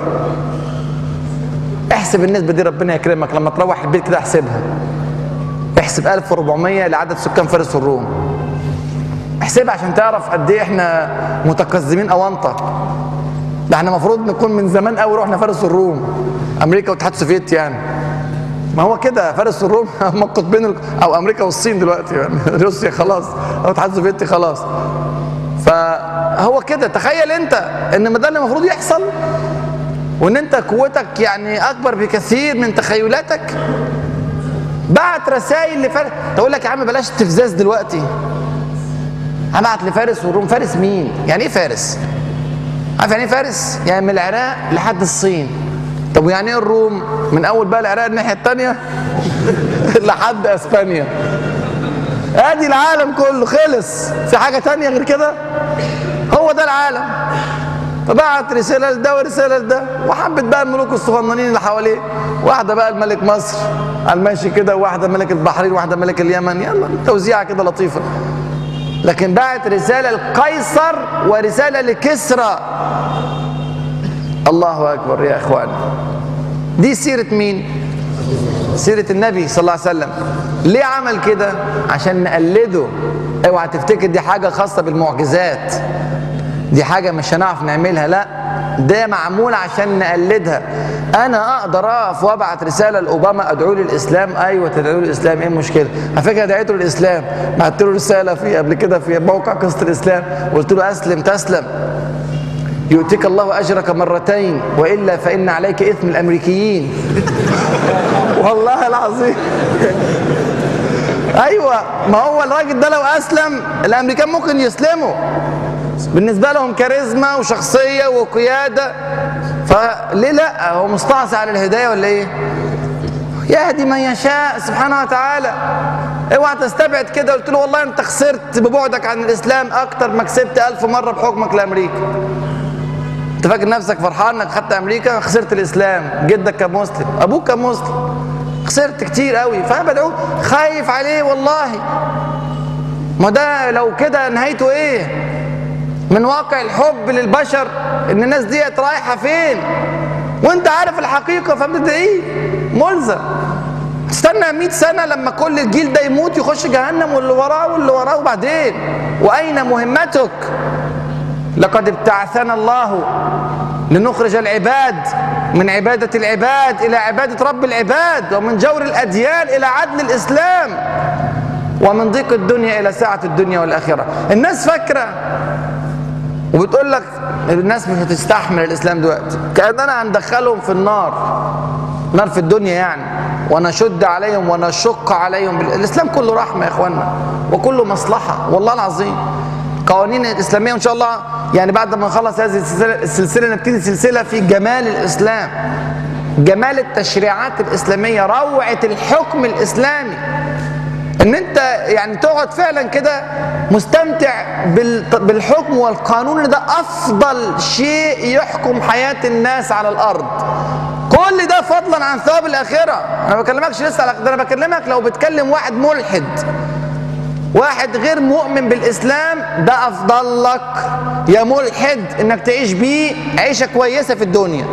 احسب النسبه دي ربنا يكرمك لما تروح البيت كده احسبها احسب 1400 لعدد سكان فارس والروم احسبها عشان تعرف قد ايه احنا متقزمين اونطه ده احنا المفروض نكون من زمان قوي رحنا فارس والروم امريكا والاتحاد السوفيتي يعني ما هو كده فارس والروم هم القطبين ال- او امريكا والصين دلوقتي يعني روسيا خلاص او الاتحاد السوفيتي خلاص فهو كده تخيل انت ان ما ده اللي المفروض يحصل وان انت قوتك يعني اكبر بكثير من تخيلاتك بعت رسائل لفارس تقول لك يا عم بلاش استفزاز دلوقتي هبعت لفارس والروم فارس مين يعني ايه فارس عارف يعني ايه فارس يعني من العراق لحد الصين طب ويعني ايه الروم من اول بقى العراق الناحيه الثانيه لحد اسبانيا ادي العالم كله خلص في حاجه تانية غير كده هو ده العالم فبعت رساله لده ورساله لده وحبت بقى الملوك الصغننين اللي حواليه واحده بقى الملك مصر على الماشي كده وواحده ملك البحرين وواحده ملك اليمن يلا توزيعه كده لطيفه لكن بعت رساله لقيصر ورساله لكسرى الله اكبر يا اخوان دي سيره مين سيره النبي صلى الله عليه وسلم ليه عمل كده عشان نقلده اوعى تفتكر دي حاجه خاصه بالمعجزات دي حاجه مش هنعرف نعملها لا ده معمول عشان نقلدها انا اقدر اقف وابعت رساله لاوباما ادعو للاسلام ايوه تدعو للاسلام ايه المشكله على فكره دعيته للاسلام بعت له رساله في قبل كده في موقع قصه الاسلام قلت له اسلم تسلم يؤتيك الله اجرك مرتين والا فان عليك اثم الامريكيين والله العظيم ايوه ما هو الراجل ده لو اسلم الامريكان ممكن يسلموا بالنسبه لهم كاريزما وشخصيه وقياده فليه لا هو مستعصي على الهدايه ولا ايه يهدي من يشاء سبحانه وتعالى اوعى تستبعد كده قلت له والله انت خسرت ببعدك عن الاسلام اكتر ما كسبت الف مره بحكمك لامريكا انت فاكر نفسك فرحان انك خدت امريكا خسرت الاسلام جدك كان مسلم ابوك كان مسلم خسرت كتير قوي فانا بدعو خايف عليه والله ما ده لو كده نهايته ايه من واقع الحب للبشر ان الناس ديت رايحه فين وانت عارف الحقيقه فبتدعيه ملزم تستنى 100 سنه لما كل الجيل ده يموت يخش جهنم واللي وراه واللي وراه وبعدين واين مهمتك لقد ابتعثنا الله لنخرج العباد من عبادة العباد إلى عبادة رب العباد ومن جور الأديان إلى عدل الإسلام ومن ضيق الدنيا إلى سعة الدنيا والآخرة الناس فاكرة وبتقول لك الناس مش هتستحمل الإسلام دلوقتي كأننا هندخلهم في النار نار في الدنيا يعني ونشد عليهم ونشق عليهم الإسلام كله رحمة يا إخوانا وكله مصلحة والله العظيم قوانين الإسلامية وإن شاء الله يعني بعد ما نخلص هذه السلسلة, السلسلة نبتدي سلسلة في جمال الإسلام جمال التشريعات الإسلامية روعة الحكم الإسلامي ان انت يعني تقعد فعلا كده مستمتع بالحكم والقانون ده افضل شيء يحكم حياة الناس على الارض كل ده فضلا عن ثواب الاخرة انا ما بكلمكش لسه على ده انا بكلمك لو بتكلم واحد ملحد واحد غير مؤمن بالاسلام ده افضل لك يا ملحد انك تعيش بيه عيشه كويسه في الدنيا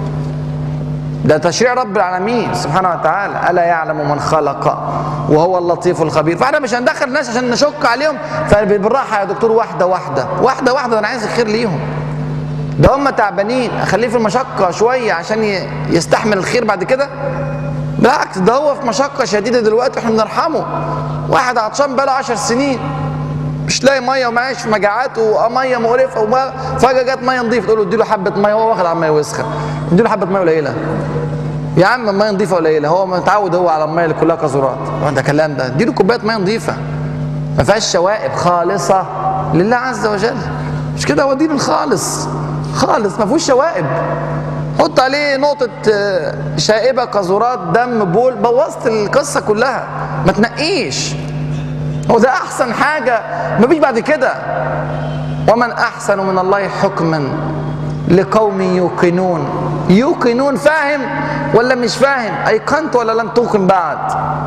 ده تشريع رب العالمين سبحانه وتعالى الا يعلم من خلق وهو اللطيف الخبير فاحنا مش هندخل الناس عشان نشك عليهم فبالراحه يا دكتور واحده واحده واحده واحده انا عايز الخير ليهم ده هم تعبانين اخليه في المشقه شويه عشان يستحمل الخير بعد كده بالعكس ده هو في مشقه شديده دلوقتي واحنا بنرحمه واحد عطشان بقاله 10 سنين مش لاقي ميه ومعاش في مجاعات وميه مقرفه وما فجاه جت ميه نظيفه تقول له اديله حبه ميه هو واخد على الميه وسخه اديله حبه ميه قليله يا عم الميه نظيفه قليله هو متعود هو على الميه اللي كلها قاذورات ده كلام ده اديله كوبايه ميه نظيفه ما فيهاش شوائب خالصه لله عز وجل مش كده هو دين الخالص خالص ما فيهوش شوائب حط عليه نقطة شائبة قذورات دم بول بوظت القصة كلها ما تنقيش هو ده أحسن حاجة مفيش بعد كده ومن أحسن من الله حكما لقوم يوقنون يوقنون فاهم ولا مش فاهم أيقنت ولا لم توقن بعد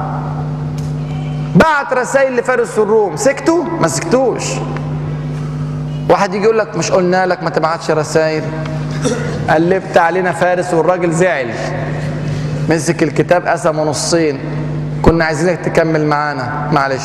بعت رسائل لفارس الروم سكتوا ما سكتوش واحد يجي يقول لك مش قلنا لك ما تبعتش رسائل قلبت علينا فارس والراجل زعل مسك الكتاب قسمه نصين كنا عايزينك تكمل معانا معلش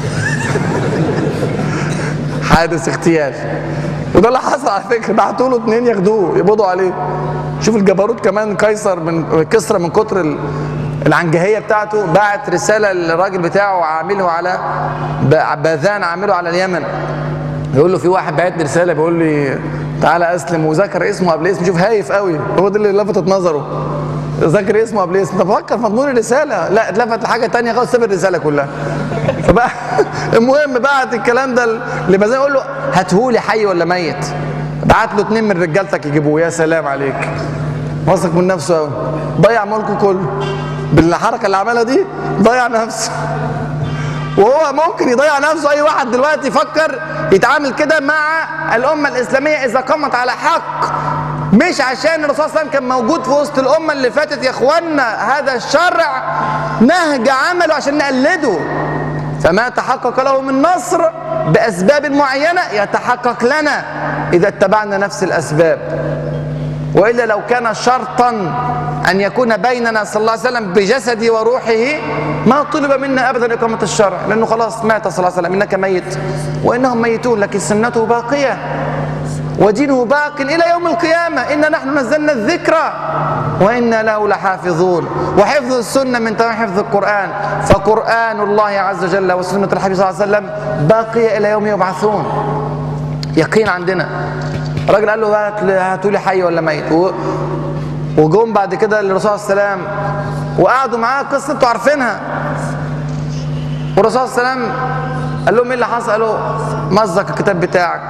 حادث اغتيال وده اللي حصل على فكره بعتوا له اتنين ياخدوه يقبضوا عليه شوف الجبروت كمان قيصر من كسرى من كتر العنجهيه بتاعته بعت رساله للراجل بتاعه عامله على باذان عامله على اليمن يقول له في واحد بعت لي رساله بيقول لي تعالى اسلم وذكر اسمه قبل اسمه شوف هايف قوي هو ده اللي لفتت نظره ذكر اسمه قبل اسمه طب فكر في مضمون الرساله لا اتلفت لحاجه ثانيه خالص ساب الرساله كلها فبقى المهم بعت الكلام ده لبازان يقول له هاتهولي حي ولا ميت بعت له اتنين من رجالتك يجيبوه يا سلام عليك واثق من نفسه قوي ضيع ملكه كله بالحركه اللي عملها دي ضيع نفسه وهو ممكن يضيع نفسه اي واحد دلوقتي يفكر يتعامل كده مع الامه الاسلاميه اذا قامت على حق مش عشان الرسول صلى الله عليه وسلم كان موجود في وسط الامه اللي فاتت يا اخوانا هذا الشرع نهج عمله عشان نقلده فما تحقق له من نصر باسباب معينه يتحقق لنا اذا اتبعنا نفس الاسباب والا لو كان شرطا ان يكون بيننا صلى الله عليه وسلم بجسده وروحه ما طلب منا ابدا اقامه الشرع لانه خلاص مات صلى الله عليه وسلم انك ميت وانهم ميتون لكن سنته باقيه ودينه باق الى يوم القيامه انا نحن نزلنا الذكر وانا له لحافظون وحفظ السنه من تمام حفظ القران فقران الله عز وجل وسنه الحبيب صلى الله عليه وسلم باقيه الى يوم يبعثون يقين عندنا الراجل قال له هات هاتوا لي حي ولا ميت و... وجم بعد كده للرسول صلى الله عليه وسلم وقعدوا معاه قصه انتوا عارفينها والرسول صلى الله عليه وسلم قال لهم ايه اللي حصل؟ قالوا مزق الكتاب بتاعك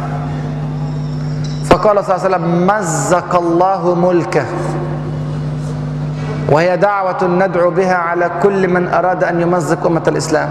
فقال صلى الله عليه وسلم مزق الله ملكه وهي دعوة ندعو بها على كل من أراد أن يمزق أمة الإسلام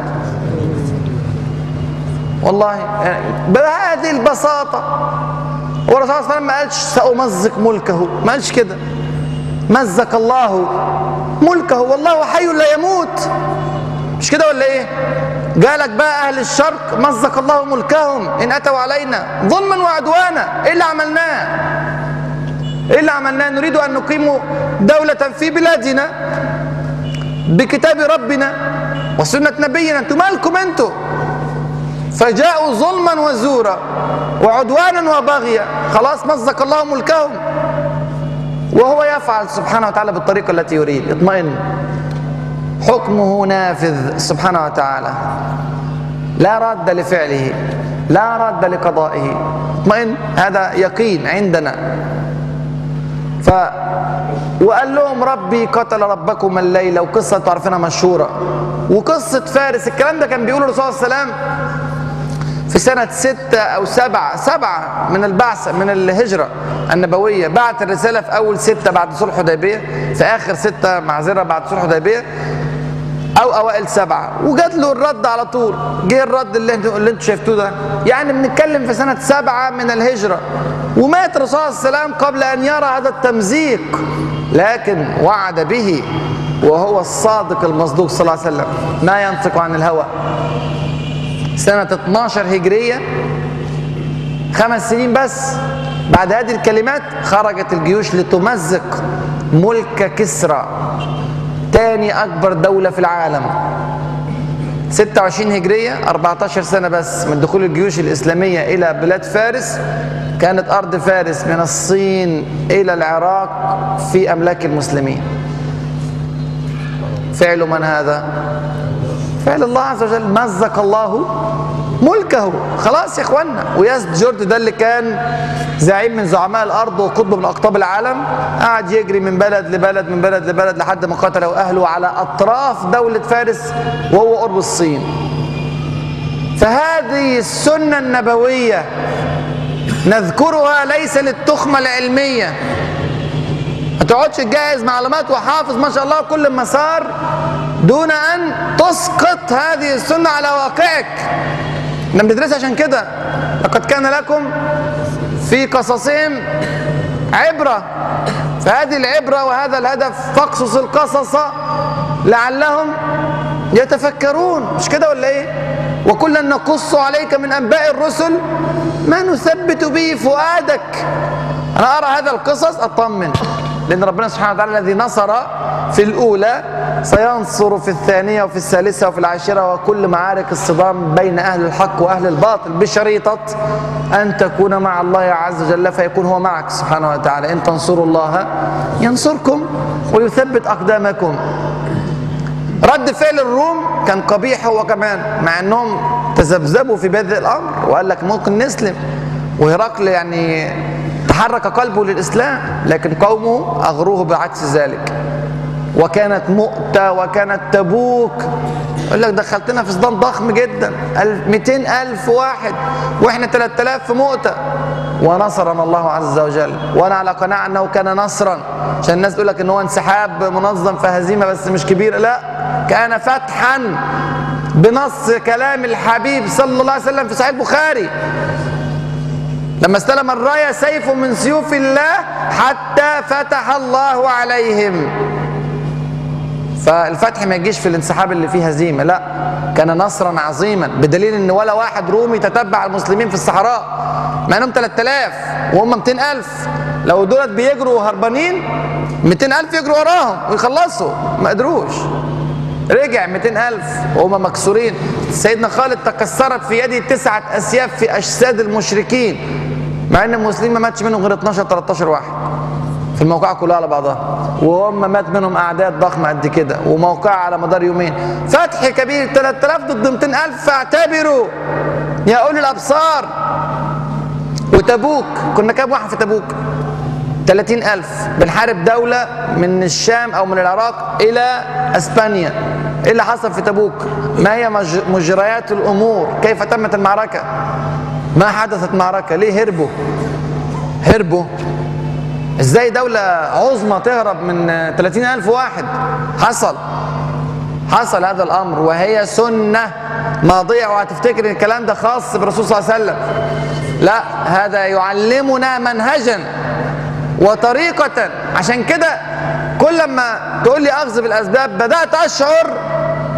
والله بهذه البساطة والرسول صلى الله عليه وسلم ما قالش سأمزق ملكه ما قالش كده مزق الله ملكه والله حي لا يموت مش كده ولا ايه جالك بقى اهل الشرق مزق الله ملكهم ان اتوا علينا ظلما وعدوانا ايه اللي عملناه ايه اللي عملناه نريد ان نقيم دولة في بلادنا بكتاب ربنا وسنة نبينا انتم مالكم انتم فجاءوا ظلما وزورا وعدوانا وبغيا خلاص مزق الله ملكهم وهو يفعل سبحانه وتعالى بالطريقة التي يريد اطمئن حكمه نافذ سبحانه وتعالى لا راد لفعله لا راد لقضائه اطمئن هذا يقين عندنا ف وقال لهم ربي قتل ربكم الليله وقصه تعرفينها مشهوره وقصه فارس الكلام ده كان بيقوله الرسول صلى الله عليه وسلم في سنة ستة أو سبعة سبعة من البعث من الهجرة النبوية بعت الرسالة في أول ستة بعد صلح حديبية في آخر ستة معذرة بعد صلح حديبية أو أوائل سبعة وجات له الرد على طول جه الرد اللي انتوا اللي انتوا شايفتوه ده يعني بنتكلم في سنة سبعة من الهجرة ومات الرسول صلى الله عليه وسلم قبل أن يرى هذا التمزيق لكن وعد به وهو الصادق المصدوق صلى الله عليه وسلم ما ينطق عن الهوى سنة 12 هجرية خمس سنين بس بعد هذه الكلمات خرجت الجيوش لتمزق ملك كسرى تاني أكبر دولة في العالم 26 هجرية 14 سنة بس من دخول الجيوش الإسلامية إلى بلاد فارس كانت أرض فارس من الصين إلى العراق في أملاك المسلمين فعل من هذا؟ فعل الله عز وجل مزق الله ملكه خلاص يا اخوانا وياس جورد ده اللي كان زعيم من زعماء الارض وقطب من اقطاب العالم قعد يجري من بلد لبلد من بلد لبلد لحد ما قتله اهله على اطراف دوله فارس وهو قرب الصين فهذه السنه النبويه نذكرها ليس للتخمه العلميه ما تقعدش تجهز معلومات وحافظ ما شاء الله كل مسار دون ان تسقط هذه السنه على واقعك احنا بندرسها عشان كده لقد كان لكم في قصصهم عبره فهذه العبره وهذا الهدف فاقصص القصص لعلهم يتفكرون مش كده ولا ايه وكلا نقص عليك من انباء الرسل ما نثبت به فؤادك انا ارى هذا القصص اطمن لان ربنا سبحانه وتعالى الذي نصر في الاولى سينصر في الثانيه وفي الثالثه وفي العاشره وكل معارك الصدام بين اهل الحق واهل الباطل بشريطه ان تكون مع الله عز وجل فيكون هو معك سبحانه وتعالى ان تنصروا الله ينصركم ويثبت اقدامكم رد فعل الروم كان قبيح هو كمان مع انهم تذبذبوا في بدء الامر وقال لك ممكن نسلم وهرقل يعني تحرك قلبه للاسلام لكن قومه اغروه بعكس ذلك وكانت مؤتة وكانت تبوك يقول لك دخلتنا في صدام ضخم جدا 200 ألف واحد وإحنا 3000 في مؤتة ونصرنا الله عز وجل وأنا على قناعة أنه كان نصرا عشان الناس تقول لك أن هو انسحاب منظم في هزيمة بس مش كبيرة لا كان فتحا بنص كلام الحبيب صلى الله عليه وسلم في صحيح البخاري لما استلم الراية سيف من سيوف الله حتى فتح الله عليهم فالفتح ما يجيش في الانسحاب اللي فيه هزيمه لا كان نصرا عظيما بدليل ان ولا واحد رومي تتبع المسلمين في الصحراء مع انهم 3000 وهم 200000 لو دولت بيجروا هربانين 200000 يجروا وراهم ويخلصوا ما قدروش رجع 200000 وهم مكسورين سيدنا خالد تكسرت في يده تسعة أسياف في أجساد المشركين مع أن المسلمين ما ماتش منهم غير 12 13 واحد في الموقعة كلها على بعضها وهم مات منهم أعداد ضخمة قد كده وموقعة على مدار يومين فتح كبير 3000 ضد 200000 فاعتبروا يا أولي الأبصار وتبوك كنا كام واحد في تبوك 30000 بنحارب دولة من الشام أو من العراق إلى أسبانيا إيه اللي حصل في تبوك ما هي مجريات الأمور كيف تمت المعركة ما حدثت معركة ليه هربوا هربوا ازاي دولة عظمى تهرب من 30 ألف واحد حصل حصل هذا الأمر وهي سنة ماضية وهتفتكر ان الكلام ده خاص بالرسول صلى الله عليه وسلم لا هذا يعلمنا منهجا وطريقة عشان كده كل ما تقول لي أخذ بالأسباب بدأت أشعر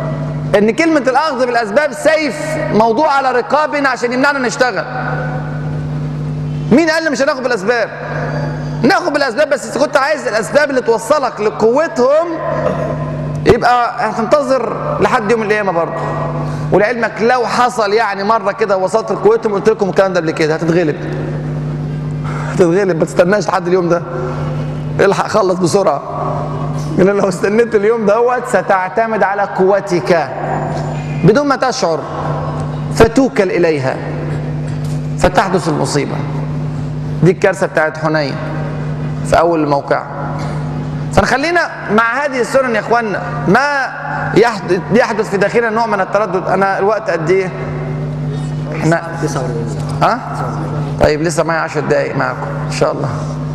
ان كلمة الاخذ بالاسباب سيف موضوع على رقابنا عشان يمنعنا نشتغل مين قال لي مش هناخد بالاسباب ناخد بالاسباب بس إذا كنت عايز الاسباب اللي توصلك لقوتهم يبقى هتنتظر لحد يوم القيامه برضه ولعلمك لو حصل يعني مره كده وصلت لقوتهم قلت لكم الكلام ده قبل كده هتتغلب هتتغلب ما تستناش لحد اليوم ده الحق خلص بسرعه لان لو استنيت اليوم دوت ستعتمد على قوتك بدون ما تشعر فتوكل اليها فتحدث المصيبه دي الكارثه بتاعت حنين في اول الموقع فنخلينا مع هذه السنن يا اخوانا ما يحدث, يحدث في داخلنا نوع من التردد انا الوقت قد ايه احنا ها طيب لسه معايا 10 دقايق معاكم ان شاء الله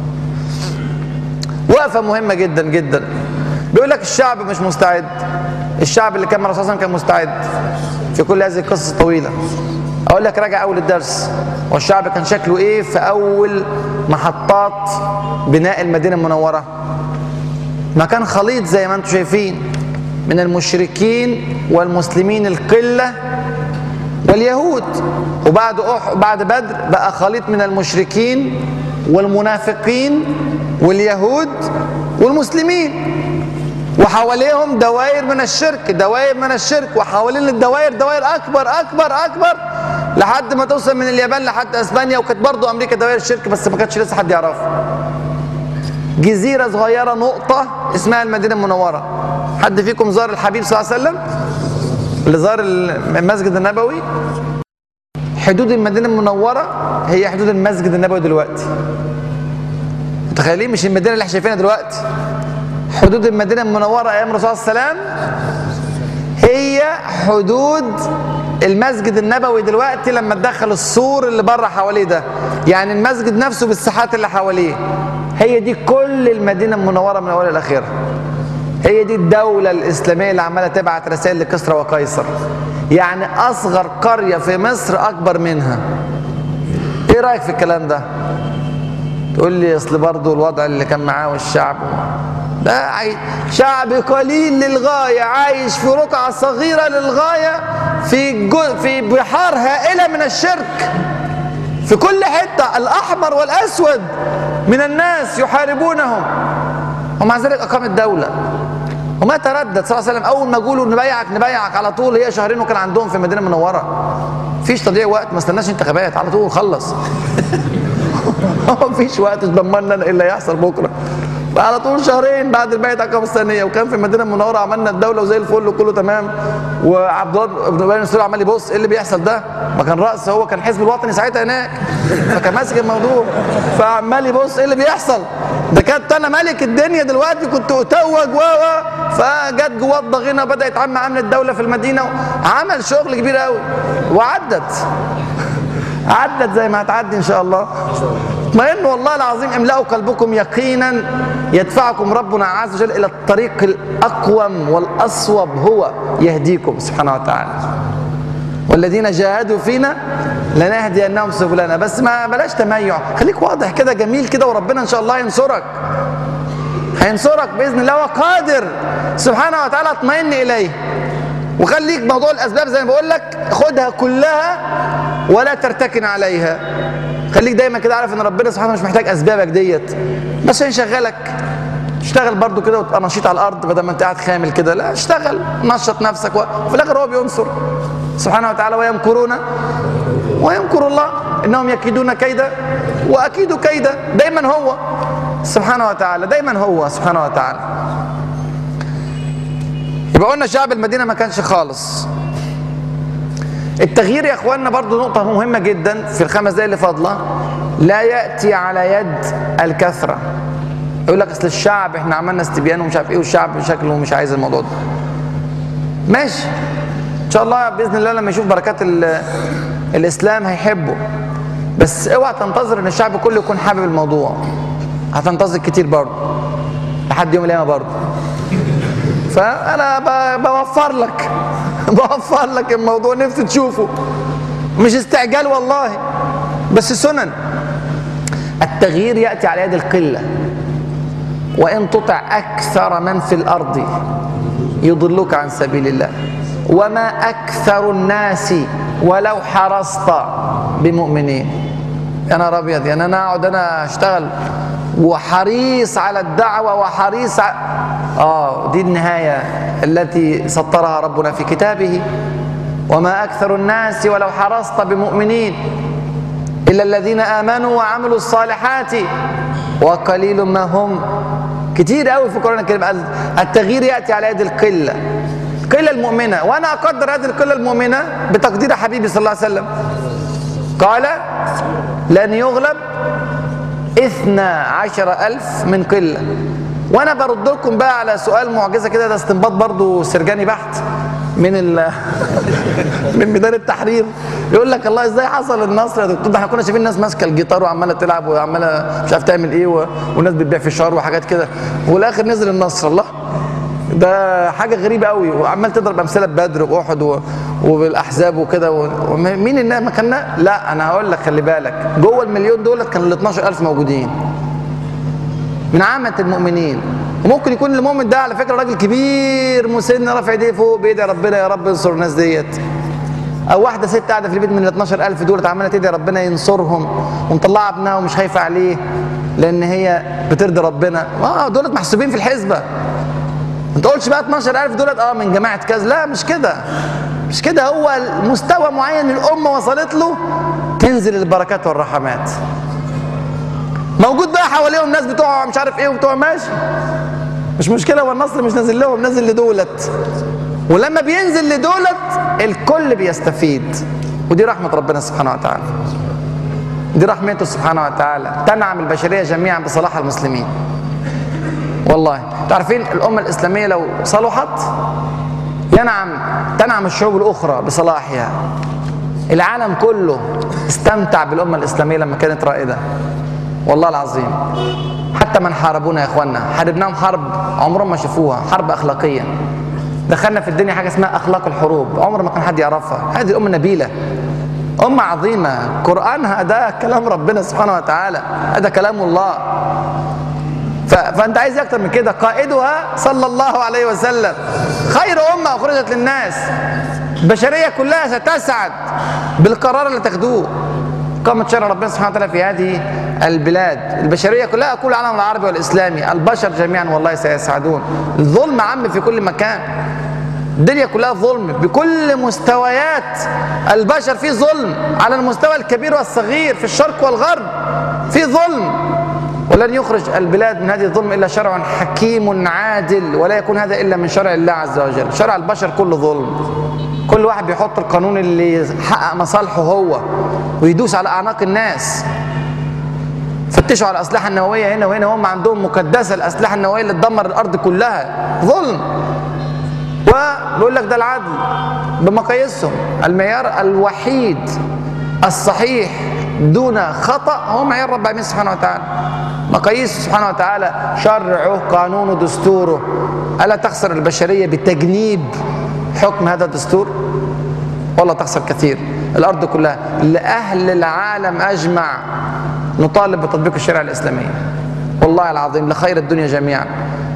وقفه مهمه جدا جدا بيقول لك الشعب مش مستعد الشعب اللي كان مع الرسول صلى الله عليه وسلم كان مستعد في كل هذه القصص الطويله اقول لك راجع اول الدرس والشعب كان شكله ايه في اول محطات بناء المدينه المنوره مكان خليط زي ما انتم شايفين من المشركين والمسلمين القله واليهود وبعد أح... بعد بدر بقى خليط من المشركين والمنافقين واليهود والمسلمين وحواليهم دوائر من الشرك دوائر من الشرك وحوالين الدوائر دوائر اكبر اكبر اكبر لحد ما توصل من اليابان لحد اسبانيا وكانت برضه امريكا دوائر الشرك بس ما كانتش لسه حد يعرفها جزيره صغيره نقطه اسمها المدينه المنوره حد فيكم زار الحبيب صلى الله عليه وسلم اللي زار المسجد النبوي حدود المدينه المنوره هي حدود المسجد النبوي دلوقتي متخيلين مش المدينه اللي احنا شايفينها دلوقتي حدود المدينه المنوره ايام الرسول صلى الله عليه وسلم هي حدود المسجد النبوي دلوقتي لما تدخل السور اللي بره حواليه ده يعني المسجد نفسه بالساحات اللي حواليه هي دي كل المدينه المنوره من اولها لاخرها هي دي الدولة الإسلامية اللي عمالة تبعت رسائل لكسرى وقيصر يعني أصغر قرية في مصر أكبر منها إيه رأيك في الكلام ده؟ تقول لي أصل برضه الوضع اللي كان معاه والشعب ده عاي... شعب قليل للغاية عايش في رقعة صغيرة للغاية في جو... في بحار هائلة من الشرك في كل حتة الأحمر والأسود من الناس يحاربونهم ومع ذلك أقام الدولة وما تردد صلى الله عليه وسلم أول ما يقولوا نبايعك نبايعك على طول هي شهرين وكان عندهم في المدينة المنورة فيش تضييع وقت ما استناش انتخابات على طول خلص مفيش وقت ضمننا الا يحصل بكره على طول شهرين بعد البيعة العقبة الثانية وكان في المدينة المنورة عملنا الدولة وزي الفل وكله تمام وعبد الله بن ابي مسعود عمال يبص ايه اللي بيحصل ده؟ ما كان رأس هو كان حزب الوطني ساعتها هناك فكان ماسك الموضوع فعمال يبص ايه اللي بيحصل؟ ده كنت انا ملك الدنيا دلوقتي كنت اتوج و فجت جواه الضغينة بدأت عم عامل الدولة في المدينة عمل شغل كبير قوي وعدت عدت زي ما هتعدي ان شاء الله اطمئنوا والله العظيم املأوا قلبكم يقينا يدفعكم ربنا عز وجل الى الطريق الاقوم والاصوب هو يهديكم سبحانه وتعالى والذين جاهدوا فينا لنهدينهم سبلنا بس ما بلاش تميع خليك واضح كده جميل كده وربنا ان شاء الله ينصرك هينصرك باذن الله وقادر سبحانه وتعالى اطمئن اليه وخليك موضوع الاسباب زي ما بقول لك خدها كلها ولا ترتكن عليها خليك دايما كده عارف ان ربنا سبحانه مش محتاج اسبابك ديت بس يشغلك اشتغل برضو كده وتبقى نشيط على الارض بدل ما انت قاعد خامل كده لا اشتغل نشط نفسك وفي الاخر هو بينصر سبحانه وتعالى ويمكرون ويمكر الله انهم يكيدون كيدا واكيد كيدا دايما هو سبحانه وتعالى دايما هو سبحانه وتعالى يبقى قلنا شعب المدينه ما كانش خالص التغيير يا اخواننا برضو نقطة مهمة جدا في الخمس دقايق اللي فاضلة لا يأتي على يد الكثرة يقول لك اصل الشعب احنا عملنا استبيان ومش عارف ايه والشعب شكله مش عايز الموضوع ده ماشي ان شاء الله باذن الله لما يشوف بركات الاسلام هيحبه بس اوعى تنتظر ان الشعب كله يكون حابب الموضوع هتنتظر كتير برضه لحد يوم القيامه برضه فانا بوفر لك بوفر لك الموضوع نفسي تشوفه مش استعجال والله بس سنن التغيير ياتي على يد القله وان تطع اكثر من في الارض يضلوك عن سبيل الله وما أكثر الناس ولو حرصت بمؤمنين يا نهار أبيض يعني أنا أقعد أنا أشتغل وحريص على الدعوة وحريص على آه دي النهاية التي سطرها ربنا في كتابه وما أكثر الناس ولو حرصت بمؤمنين إلا الذين آمنوا وعملوا الصالحات وقليل ما هم كتير قوي في القرآن الكريم التغيير يأتي على يد القلة القلة المؤمنة وأنا أقدر هذه القلة المؤمنة بتقدير حبيبي صلى الله عليه وسلم قال لن يغلب اثنا عشر ألف من قلة وأنا برد لكم بقى على سؤال معجزة كده ده استنباط برضو سرجاني بحت من ال من ميدان التحرير يقول لك الله ازاي حصل النصر يا دكتور ده احنا كنا شايفين الناس ماسكه الجيتار وعماله تلعب وعماله مش عارف تعمل ايه و... والناس بتبيع في الشهر وحاجات كده والاخر نزل النصر الله ده حاجه غريبه قوي وعمال تضرب امثله ببدر واحد و... وبالاحزاب وكده و... ومين الناس مكاننا لا انا هقول لك خلي بالك جوه المليون دولت كان ال 12000 موجودين من عامه المؤمنين وممكن يكون المؤمن ده على فكره راجل كبير مسن رافع ايديه فوق بيدعي ربنا يا رب انصر الناس ديت او واحده ست قاعده في البيت من ال 12000 دول عماله تدعي ربنا ينصرهم ومطلعه ابنها ومش خايفه عليه لان هي بترضي ربنا اه دولت محسوبين في الحسبه ما تقولش بقى 12000 دولت اه من جماعه كذا لا مش كده مش كده هو مستوى معين الامه وصلت له تنزل البركات والرحمات موجود بقى حواليهم ناس بتوع مش عارف ايه وبتوع ماشي مش مشكله هو النصر مش نازل لهم نازل لدولت ولما بينزل لدولت الكل بيستفيد ودي رحمه ربنا سبحانه وتعالى دي رحمته سبحانه وتعالى تنعم البشريه جميعا بصلاح المسلمين والله تعرفين الامه الاسلاميه لو صلحت ينعم تنعم الشعوب الاخرى بصلاحها العالم كله استمتع بالامه الاسلاميه لما كانت رائده والله العظيم حتى من حاربونا يا اخوانا حاربناهم حرب عمرهم ما شافوها حرب اخلاقيه دخلنا في الدنيا حاجه اسمها اخلاق الحروب عمر ما كان حد يعرفها هذه الامه نبيله أمة عظيمة قرآنها ده كلام ربنا سبحانه وتعالى هذا كلام الله ف... فأنت عايز أكتر من كده قائدها صلى الله عليه وسلم خير أمة أخرجت للناس البشرية كلها ستسعد بالقرار اللي تاخدوه قامت شرع ربنا سبحانه وتعالى في هذه البلاد البشرية كلها كل العالم العربي والإسلامي البشر جميعا والله سيسعدون الظلم عم في كل مكان الدنيا كلها ظلم بكل مستويات البشر في ظلم على المستوى الكبير والصغير في الشرق والغرب في ظلم ولن يخرج البلاد من هذه الظلم الا شرع حكيم عادل ولا يكون هذا الا من شرع الله عز وجل شرع البشر كله ظلم كل واحد بيحط القانون اللي يحقق مصالحه هو ويدوس على اعناق الناس فتشوا على الاسلحه النوويه هنا وهنا هم عندهم مكدسه الاسلحه النوويه اللي تدمر الارض كلها ظلم وبيقول لك ده العدل بمقاييسهم المعيار الوحيد الصحيح دون خطأ هو معيار رب العالمين سبحانه وتعالى مقاييسه سبحانه وتعالى شرعه قانونه دستوره ألا تخسر البشرية بتجنيب حكم هذا الدستور والله تخسر كثير الأرض كلها لأهل العالم أجمع نطالب بتطبيق الشريعة الإسلامية والله العظيم لخير الدنيا جميعا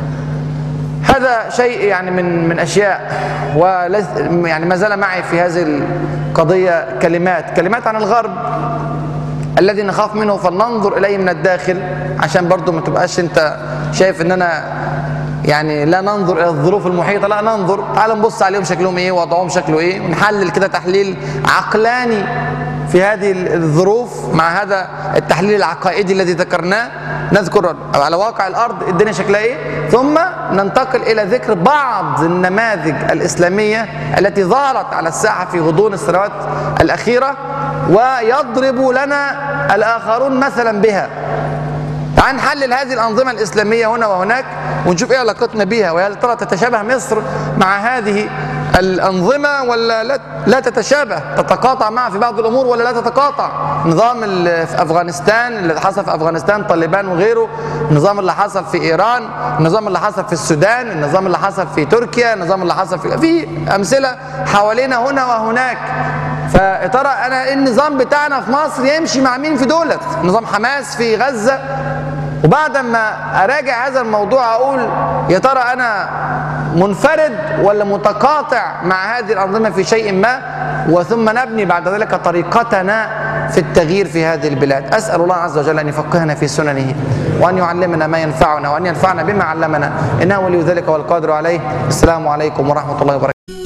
هذا شيء يعني من من اشياء وليس يعني ما زال معي في هذه القضيه كلمات كلمات عن الغرب الذي نخاف منه فلننظر اليه من الداخل عشان برضو ما تبقاش انت شايف ان انا يعني لا ننظر الى الظروف المحيطه لا ننظر تعال نبص عليهم شكلهم ايه وضعهم شكله ايه ونحلل كده تحليل عقلاني في هذه الظروف مع هذا التحليل العقائدي الذي ذكرناه نذكر على واقع الارض الدنيا شكلها ايه ثم ننتقل الى ذكر بعض النماذج الاسلاميه التي ظهرت على الساحه في غضون السنوات الاخيره ويضرب لنا الاخرون مثلا بها تعال نحلل هذه الأنظمة الإسلامية هنا وهناك ونشوف إيه علاقتنا بها وهل ترى تتشابه مصر مع هذه الأنظمة ولا لا, لا تتشابه تتقاطع معها في بعض الأمور ولا لا تتقاطع نظام في أفغانستان اللي حصل في أفغانستان طالبان وغيره النظام اللي حصل في إيران النظام اللي حصل في السودان النظام اللي حصل في تركيا النظام اللي حصل في في أمثلة حوالينا هنا وهناك فترى أنا النظام بتاعنا في مصر يمشي مع مين في دولت نظام حماس في غزة وبعد ما اراجع هذا الموضوع اقول يا ترى انا منفرد ولا متقاطع مع هذه الانظمه في شيء ما وثم نبني بعد ذلك طريقتنا في التغيير في هذه البلاد اسال الله عز وجل ان يفقهنا في سننه وان يعلمنا ما ينفعنا وان ينفعنا بما علمنا انه ولي ذلك والقادر عليه السلام عليكم ورحمه الله وبركاته